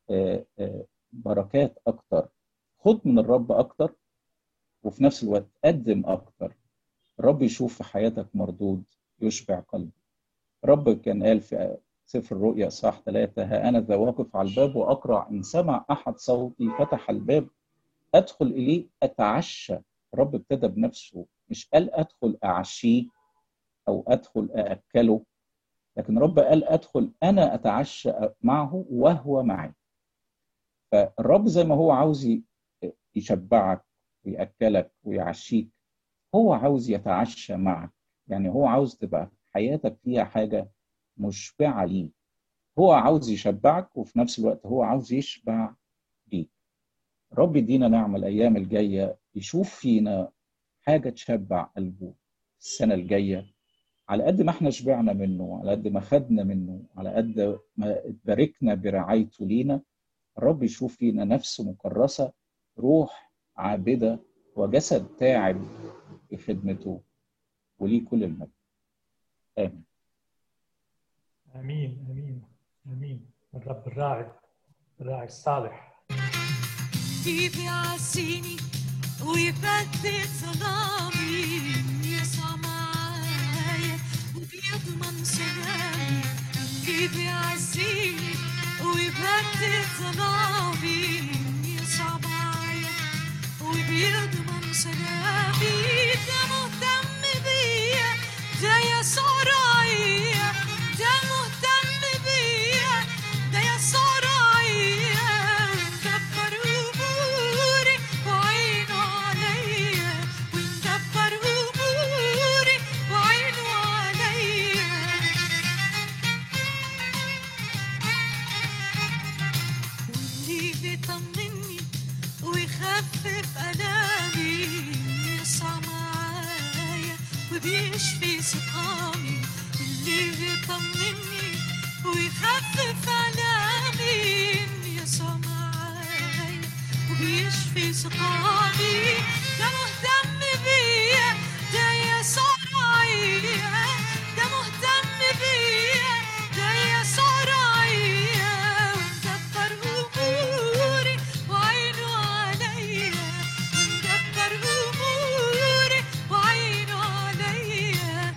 بركات أكتر خد من الرب أكتر وفي نفس الوقت قدم أكتر الرب يشوف في حياتك مردود يشبع قلبك رب كان قال في سفر الرؤيا صح ثلاثة ها أنا ذا واقف على الباب وأقرع إن سمع أحد صوتي فتح الباب أدخل إليه أتعشى الرب ابتدى بنفسه مش قال أدخل أعشيه أو أدخل أأكله لكن رب قال أدخل أنا أتعشى معه وهو معي فالرب زي ما هو عاوز يشبعك ويأكلك ويعشيك هو عاوز يتعشى معك يعني هو عاوز تبقى حياتك فيها حاجة مشبعة ليه هو عاوز يشبعك وفي نفس الوقت هو عاوز يشبع بيك رب يدينا نعمة الأيام الجاية يشوف فينا حاجة تشبع قلبه السنة الجاية على قد ما احنا شبعنا منه على قد ما خدنا منه على قد ما اتباركنا برعايته لينا الرب يشوف فينا نفس مكرسة روح عابدة وجسد تاعب في خدمته وليه كل المجد آمين امين امين امين الرب الراعي الراعي الصالح كيف يعزيني ويبدد ظلامي يسعى معايا وبيضمن سلامي كيف يعزيني ويبدد ظلامي يسعى معايا وبيضمن سلامي ده مهتم بيا ده يسوع راعيا ده مهتم بيا ده يسوع راعيا كبر أموري وعينه عليا ويخفف ألامي يسعى معايا وبيشفي سقامي اللي بيطمني ويخفف ألامي يسعى معايا وبيشفي سقامي ده مهتم بيا ده يسوع رعيا ده مهتم بيا ده يسوع رعيا ومدبر أموري وعينه عليا ومدبر أموري وعينه عليا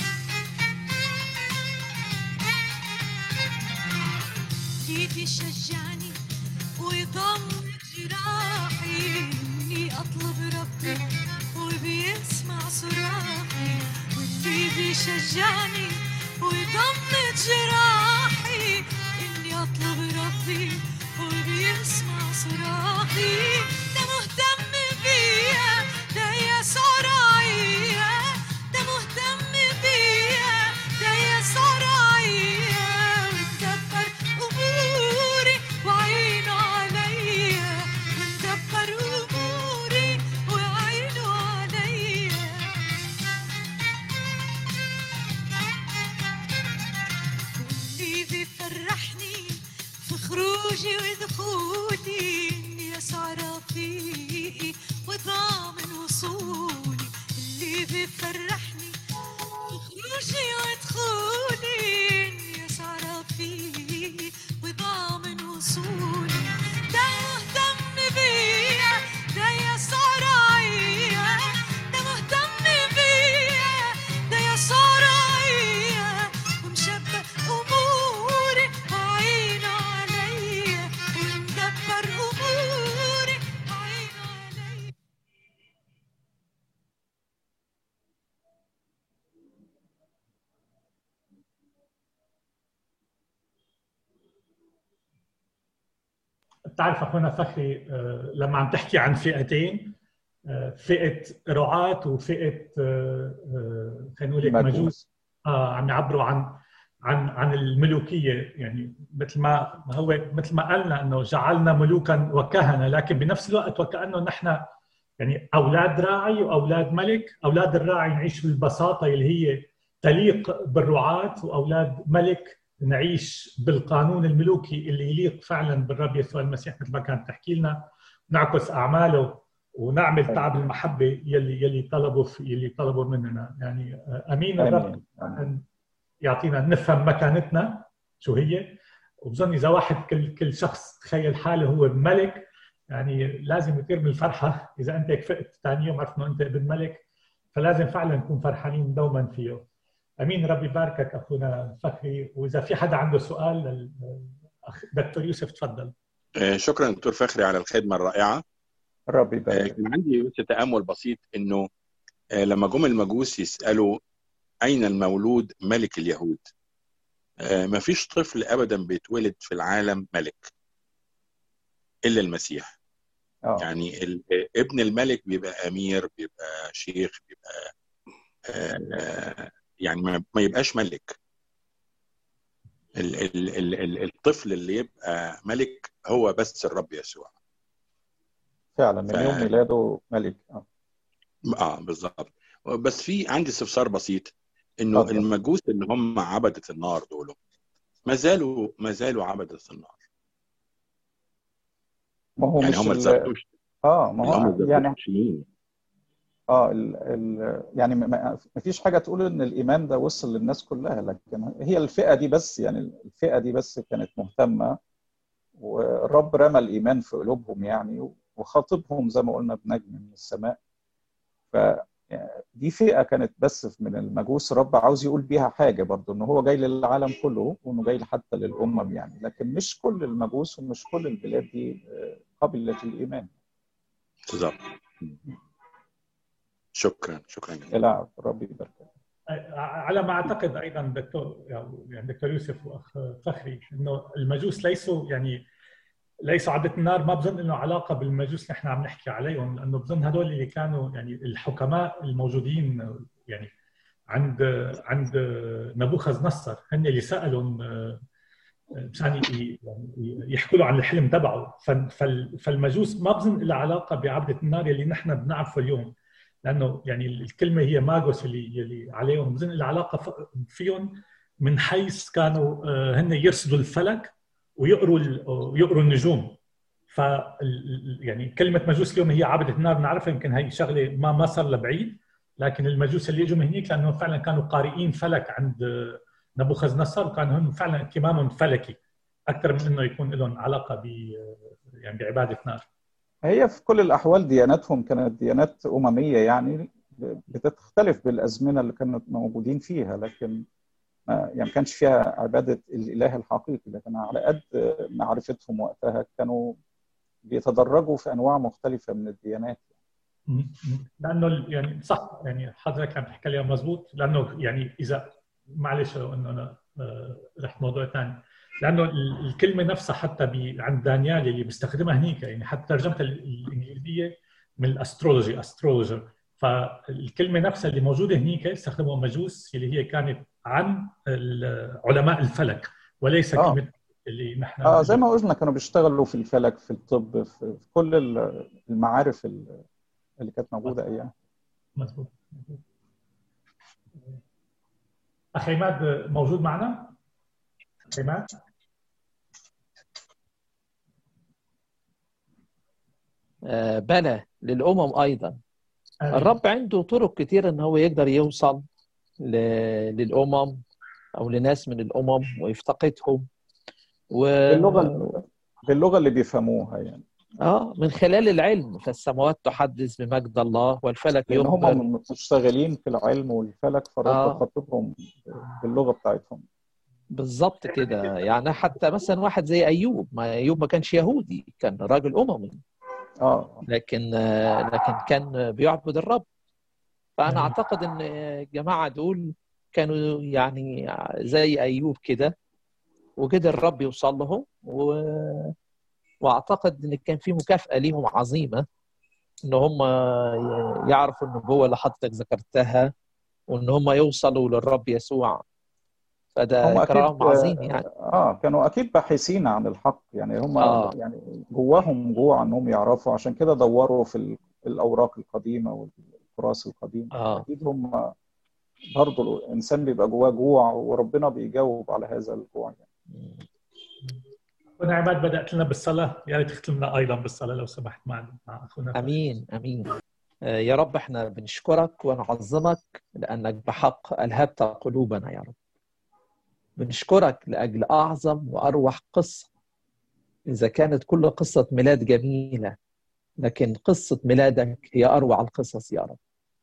ايدي شجعني ويضم جراحي اني اطلب ربي وبيسمع صراخي واللي بيشجعني ويضم جراحي اني اطلب ربي وبيسمع صراخي ده مهتم بيا ده يسوع رعيا ده مهتم بيا ده يسوع رعيا ومدبر اموري وعينه عليا ومدبر اموري وعينه عليا واللي بيفرحني في خروجي ودخولي إني يسوع رفيقي وضامن وصولي اللي بيفرحني في خروجي ودخولي إني يسوع رفيقي وضامن وصولي ده مهتم بيا ده يسوع رعيا ده مهتم بيا ده يسوع رعيا ومشبه اموري وعينه عليا ومدبر اموري وعينه عليا بتعرف اخونا فخري آه، لما عم تحكي عن فئتين آه، فئه رعاة وفئه آه، آه، خلينا نقول هيك مجوس. مجوس اه عم يعبروا عن عن عن الملوكيه يعني مثل ما ما هو مثل ما قالنا انه جعلنا ملوكا وكهنه لكن بنفس الوقت وكانه نحن يعني اولاد راعي واولاد ملك، اولاد الراعي نعيش بالبساطه اللي هي تليق بالرعاة واولاد ملك نعيش بالقانون الملوكي اللي يليق فعلا بالرب يسوع المسيح مثل ما كانت تحكي لنا نعكس اعماله ونعمل تعب المحبه يلي يلي طلبوا في يلي طلبوا مننا يعني آه، امين الرب آمين. آمين. أن يعطينا نفهم مكانتنا شو هي وبظن اذا واحد كل كل شخص تخيل حاله هو ملك يعني لازم يطير من الفرحه اذا انت كفئت ثاني يوم عرفت انه انت ابن ملك فلازم فعلا نكون فرحانين دوما فيه امين ربي يباركك اخونا فخري واذا في حدا عنده سؤال للأخ دكتور يوسف تفضل آه، شكرا دكتور فخري على الخدمه الرائعه الرب آه، يبارك كان عندي بس تامل بسيط انه آه، لما جم المجوس يسالوا اين المولود ملك اليهود ما فيش طفل ابدا بيتولد في العالم ملك الا المسيح اه يعني ال- ابن الملك بيبقى امير بيبقى شيخ بيبقى آه، يعني ما ما يبقاش ملك ال- ال- ال- ال- الطفل اللي يبقى ملك هو بس الرب يسوع فعلا من ف- يوم ميلاده ملك اه اه بالظبط بس في عندي استفسار بسيط انه اتفضل. المجوس اللي هم عبدة النار دول ما زالوا ما زالوا عبدة النار ما هو يعني مش هم ال- الزرتشت اه ما اللي هم هو يعني الزرتشتيين اه ال ال يعني ما- ما ما فيش حاجه تقول ان الايمان ده وصل للناس كلها لكن هي الفئه دي بس يعني الفئه دي بس كانت مهتمه والرب رمى الايمان في قلوبهم يعني وخاطبهم زي ما قلنا بنجم من السماء ف دي فئه كانت بس من المجوس الرب عاوز يقول بيها حاجه برضه ان هو جاي للعالم كله وانه جاي حتى للامم يعني لكن مش كل المجوس ومش كل البلاد دي آه، قبلت الايمان بالظبط شكرا شكرا جدا العب الرب يبارك على ما اعتقد ايضا دكتور يعني دكتور يوسف واخ فخري انه المجوس ليسوا يعني ليسوا عبدة النار ما بظن انه علاقه بالمجوس اللي احنا عم نحكي عليهم لانه بظن هدول اللي كانوا يعني الحكماء الموجودين يعني عند عند نبوخذ نصر هن اللي سالوا مشان ي- يعني يحكوا له عن الحلم تبعه ف- فال- فالمجوس ما بظن لها علاقه بعبده النار اللي نحن بنعرفه اليوم لانه يعني الكلمه هي ماغوس اللي اللي عليهم بظن لها علاقه ف- فيهم من حيث كانوا آه، هن يرصدوا الفلك ويقروا ال- ويقروا النجوم ف يعني كلمه مجوس اليوم هي عبده النار بنعرفها يمكن هي شغله ما ما صار لبعيد لكن المجوس اللي اجوا من هنيك لانه فعلا كانوا قارئين فلك عند آه، نبوخذ نصر وكانوا هم فعلا اهتمامهم فلكي اكثر من انه يكون لهم علاقه ب يعني بعباده نار هي في كل الأحوال دياناتهم كانت ديانات أممية يعني بتختلف بالأزمنة اللي كانوا موجودين فيها لكن ما يعني ما كانش فيها عبادة الإله الحقيقي لكن على قد معرفتهم وقتها كانوا بيتدرجوا في أنواع مختلفة من الديانات لانه ال- يعني صح يعني حضرتك عم تحكي لي مزبوط لانه يعني اذا معلش لو انه انا آه، رحت موضوع ثاني لانه ال- الكلمه نفسها حتى ب- عند دانيال اللي بيستخدمها هنيك يعني حتى ترجمتها ال- الانجليزيه من الاسترولوجي استرولوجر فالكلمه نفسها اللي موجوده هنيك استخدموها مجوس اللي هي كانت عن ال- علماء الفلك وليس آه. كلمه اللي نحن اه زي ما قلنا كانوا بيشتغلوا في الفلك في الطب في في كل ال- المعارف ال- اللي كانت موجودة أيام مظبوط مظبوط. اخي عماد موجود معنا؟ اخي عماد؟ آه، بلى للأمم أيضا آه. الرب عنده طرق كتير ان هو يقدر يوصل ل... للامم او لناس من الامم ويفتقدهم و... باللغة باللغة اللي بيفهموها يعني اه من خلال العلم فالسماوات تحدث بمجد الله والفلك لأن يخبر هم مشتغلين في العلم والفلك آه. فرب خاطبهم باللغة بتاعتهم بالظبط كده يعني حتى مثلا واحد زي ايوب ما ايوب ما كانش يهودي كان راجل اممي اه لكن آه، لكن كان بيعبد الرب فانا مم. اعتقد ان الجماعه دول كانوا يعني زي ايوب كده وقدر الرب يوصل لهم و... واعتقد ان كان في مكافاه ليهم عظيمه ان هم يعرفوا النبوه اللي حضرتك ذكرتها وان هم يوصلوا للرب يسوع هم فده أكيد- كرام عظيم يعني اه كانوا اكيد باحثين عن الحق يعني هم آه. يعني جواهم جوع انهم يعرفوا عشان كده دوروا في ال- الاوراق القديمه والتراث القديم اه اكيد هم برضه الانسان بيبقى جواه جوع وربنا بيجاوب على هذا الجوع يعني. اخونا عماد بدات لنا بالصلاه يا ريت تختمنا ايضا بالصلاه لو سمحت مع مع اخونا امين امين آه، يا رب احنا بنشكرك ونعظمك لانك بحق الهبت قلوبنا يا رب بنشكرك لاجل اعظم واروح قصه اذا كانت كل قصه ميلاد جميله لكن قصه ميلادك هي اروع القصص يا رب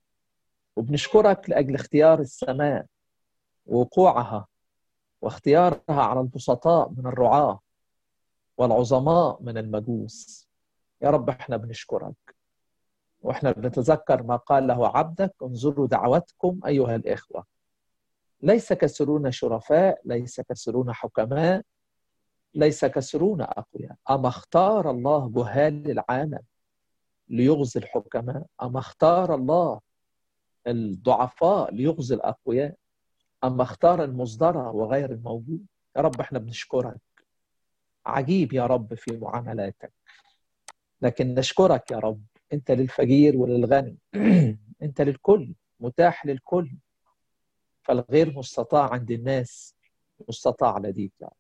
وبنشكرك لاجل اختيار السماء ووقوعها واختيارها على البسطاء من الرعاه والعظماء من المجوس يا رب احنا بنشكرك واحنا بنتذكر ما قال له عبدك انظروا دعوتكم ايها الاخوه ليس كسرون شرفاء ليس كسرون حكماء ليس كسرون اقوياء اما اختار الله جهال العالم ليغزي الحكماء اما اختار الله الضعفاء ليغزي الاقوياء اما اختار المصدرة وغير الموجود يا رب احنا بنشكرك عجيب يا رب في معاملاتك لكن نشكرك يا رب انت للفقير وللغني انت للكل متاح للكل فالغير مستطاع عند الناس مستطاع لديك يا رب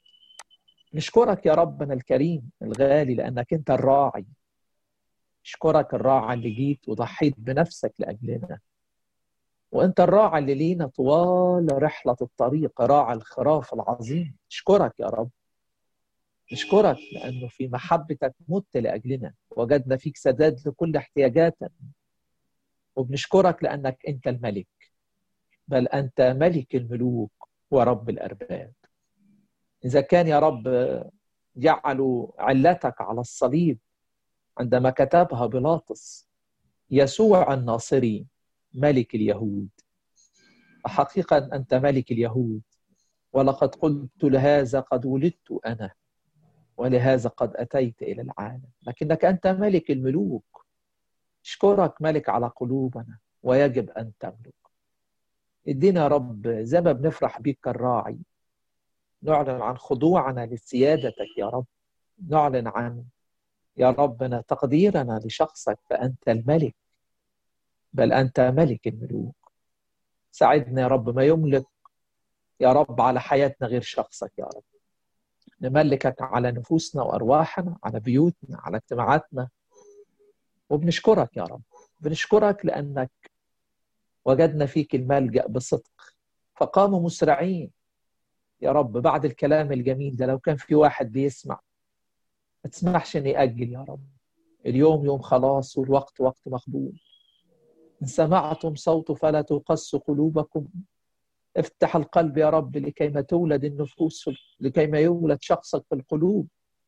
نشكرك يا ربنا الكريم الغالي لانك انت الراعي نشكرك الراعي اللي جيت وضحيت بنفسك لاجلنا وانت الراعي اللي لينا طوال رحله الطريق راعي الخراف العظيم نشكرك يا رب نشكرك لانه في محبتك مت لاجلنا وجدنا فيك سداد لكل احتياجاتنا وبنشكرك لانك انت الملك بل انت ملك الملوك ورب الارباب اذا كان يا رب جعلوا علتك على الصليب عندما كتبها بيلاطس يسوع الناصري ملك اليهود حقيقة أنت ملك اليهود ولقد قلت لهذا قد ولدت أنا ولهذا قد أتيت إلى العالم لكنك أنت ملك الملوك اشكرك ملك على قلوبنا ويجب أن تملك ادينا يا رب زي ما بنفرح بيك كالراعي نعلن عن خضوعنا لسيادتك يا رب نعلن عن يا ربنا تقديرنا لشخصك فأنت الملك بل أنت ملك الملوك ساعدنا يا رب ما يملك يا رب على حياتنا غير شخصك يا رب نملكك على نفوسنا وأرواحنا على بيوتنا على اجتماعاتنا وبنشكرك يا رب بنشكرك لأنك وجدنا فيك الملجأ بصدق فقاموا مسرعين يا رب بعد الكلام الجميل ده لو كان في واحد بيسمع ما تسمحش اني اجل يا رب اليوم يوم خلاص والوقت وقت مقبول ان سمعتم صوته فلا تقص قلوبكم افتح القلب يا رب لكي ما تولد النفوس لكي ما يولد شخصك في القلوب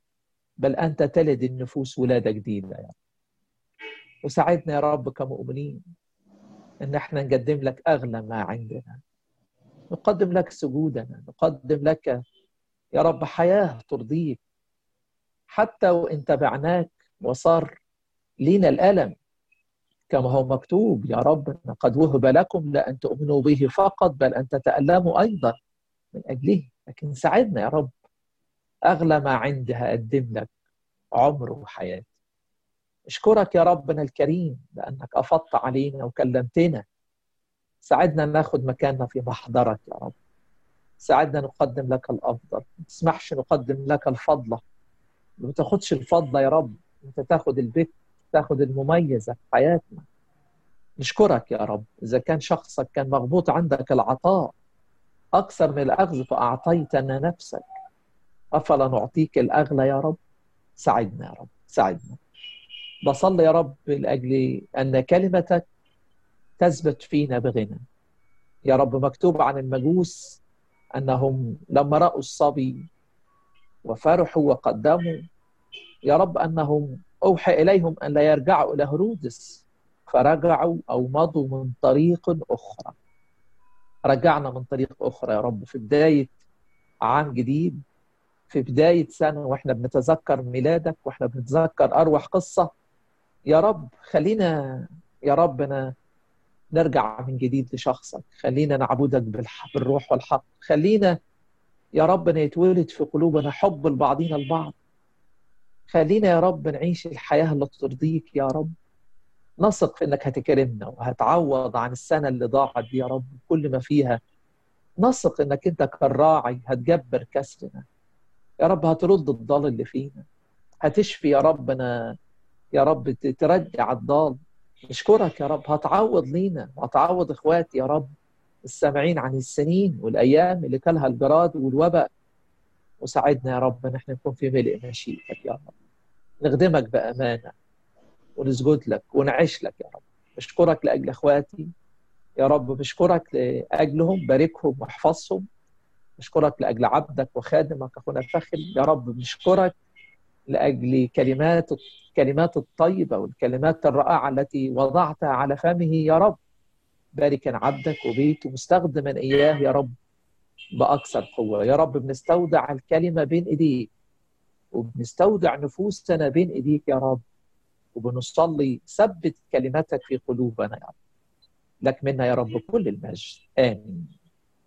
بل انت تلد النفوس ولاده جديده يا رب وساعدنا يا رب كمؤمنين ان احنا نقدم لك اغلى ما عندنا نقدم لك سجودنا نقدم لك يا رب حياه ترضيك حتى وان تبعناك وصار لينا الالم كما هو مكتوب يا رب قد وهب لكم لا ان تؤمنوا به فقط بل ان تتالموا ايضا من اجله لكن ساعدنا يا رب اغلى ما عندي هقدم لك عمر وحياه اشكرك يا ربنا الكريم لانك افضت علينا وكلمتنا ساعدنا ناخد مكاننا في محضرك يا رب ساعدنا نقدم لك الافضل ما تسمحش نقدم لك الفضله ما تاخدش الفضله يا رب انت تاخد البيت تاخد المميزه في حياتنا نشكرك يا رب اذا كان شخصك كان مغبوط عندك العطاء اكثر من الاخذ فاعطيتنا نفسك افلا نعطيك الاغلى يا رب ساعدنا يا رب ساعدنا بصلي يا رب لاجل ان كلمتك تثبت فينا بغنى يا رب مكتوب عن المجوس انهم لما راوا الصبي وفرحوا وقدموا يا رب انهم اوحى اليهم ان لا يرجعوا الى هرودس فرجعوا او مضوا من طريق اخرى رجعنا من طريق اخرى يا رب في بدايه عام جديد في بدايه سنه واحنا بنتذكر ميلادك واحنا بنتذكر اروح قصه يا رب خلينا يا ربنا نرجع من جديد لشخصك خلينا نعبدك بالروح والحق خلينا يا رب يتولد في قلوبنا حب لبعضنا البعض خلينا يا رب نعيش الحياة اللي ترضيك يا رب نثق في انك هتكرمنا وهتعوض عن السنة اللي ضاعت دي يا رب كل ما فيها نثق انك انت كالراعي هتجبر كسرنا يا رب هترد الضال اللي فينا هتشفي يا ربنا يا رب ترجع الضال نشكرك يا رب هتعوض لينا وهتعوض اخواتي يا رب السامعين عن السنين والايام اللي كلها الجراد والوباء وساعدنا يا رب ان احنا نكون في ملء مشيئتك يا رب نخدمك بامانه ونسجد لك ونعيش لك يا رب بشكرك لاجل اخواتي يا رب بشكرك لاجلهم باركهم واحفظهم بشكرك لاجل عبدك وخادمك اخونا الفخري يا رب بنشكرك لاجل كلمات الكلمات الطيبه والكلمات الرائعه التي وضعتها على فمه يا رب باركا عبدك وبيته مستخدما اياه يا رب باكثر قوه يا رب بنستودع الكلمه بين ايديك وبنستودع نفوسنا بين ايديك يا رب وبنصلي ثبت كلماتك في قلوبنا يا رب لك منا يا رب كل المجد امين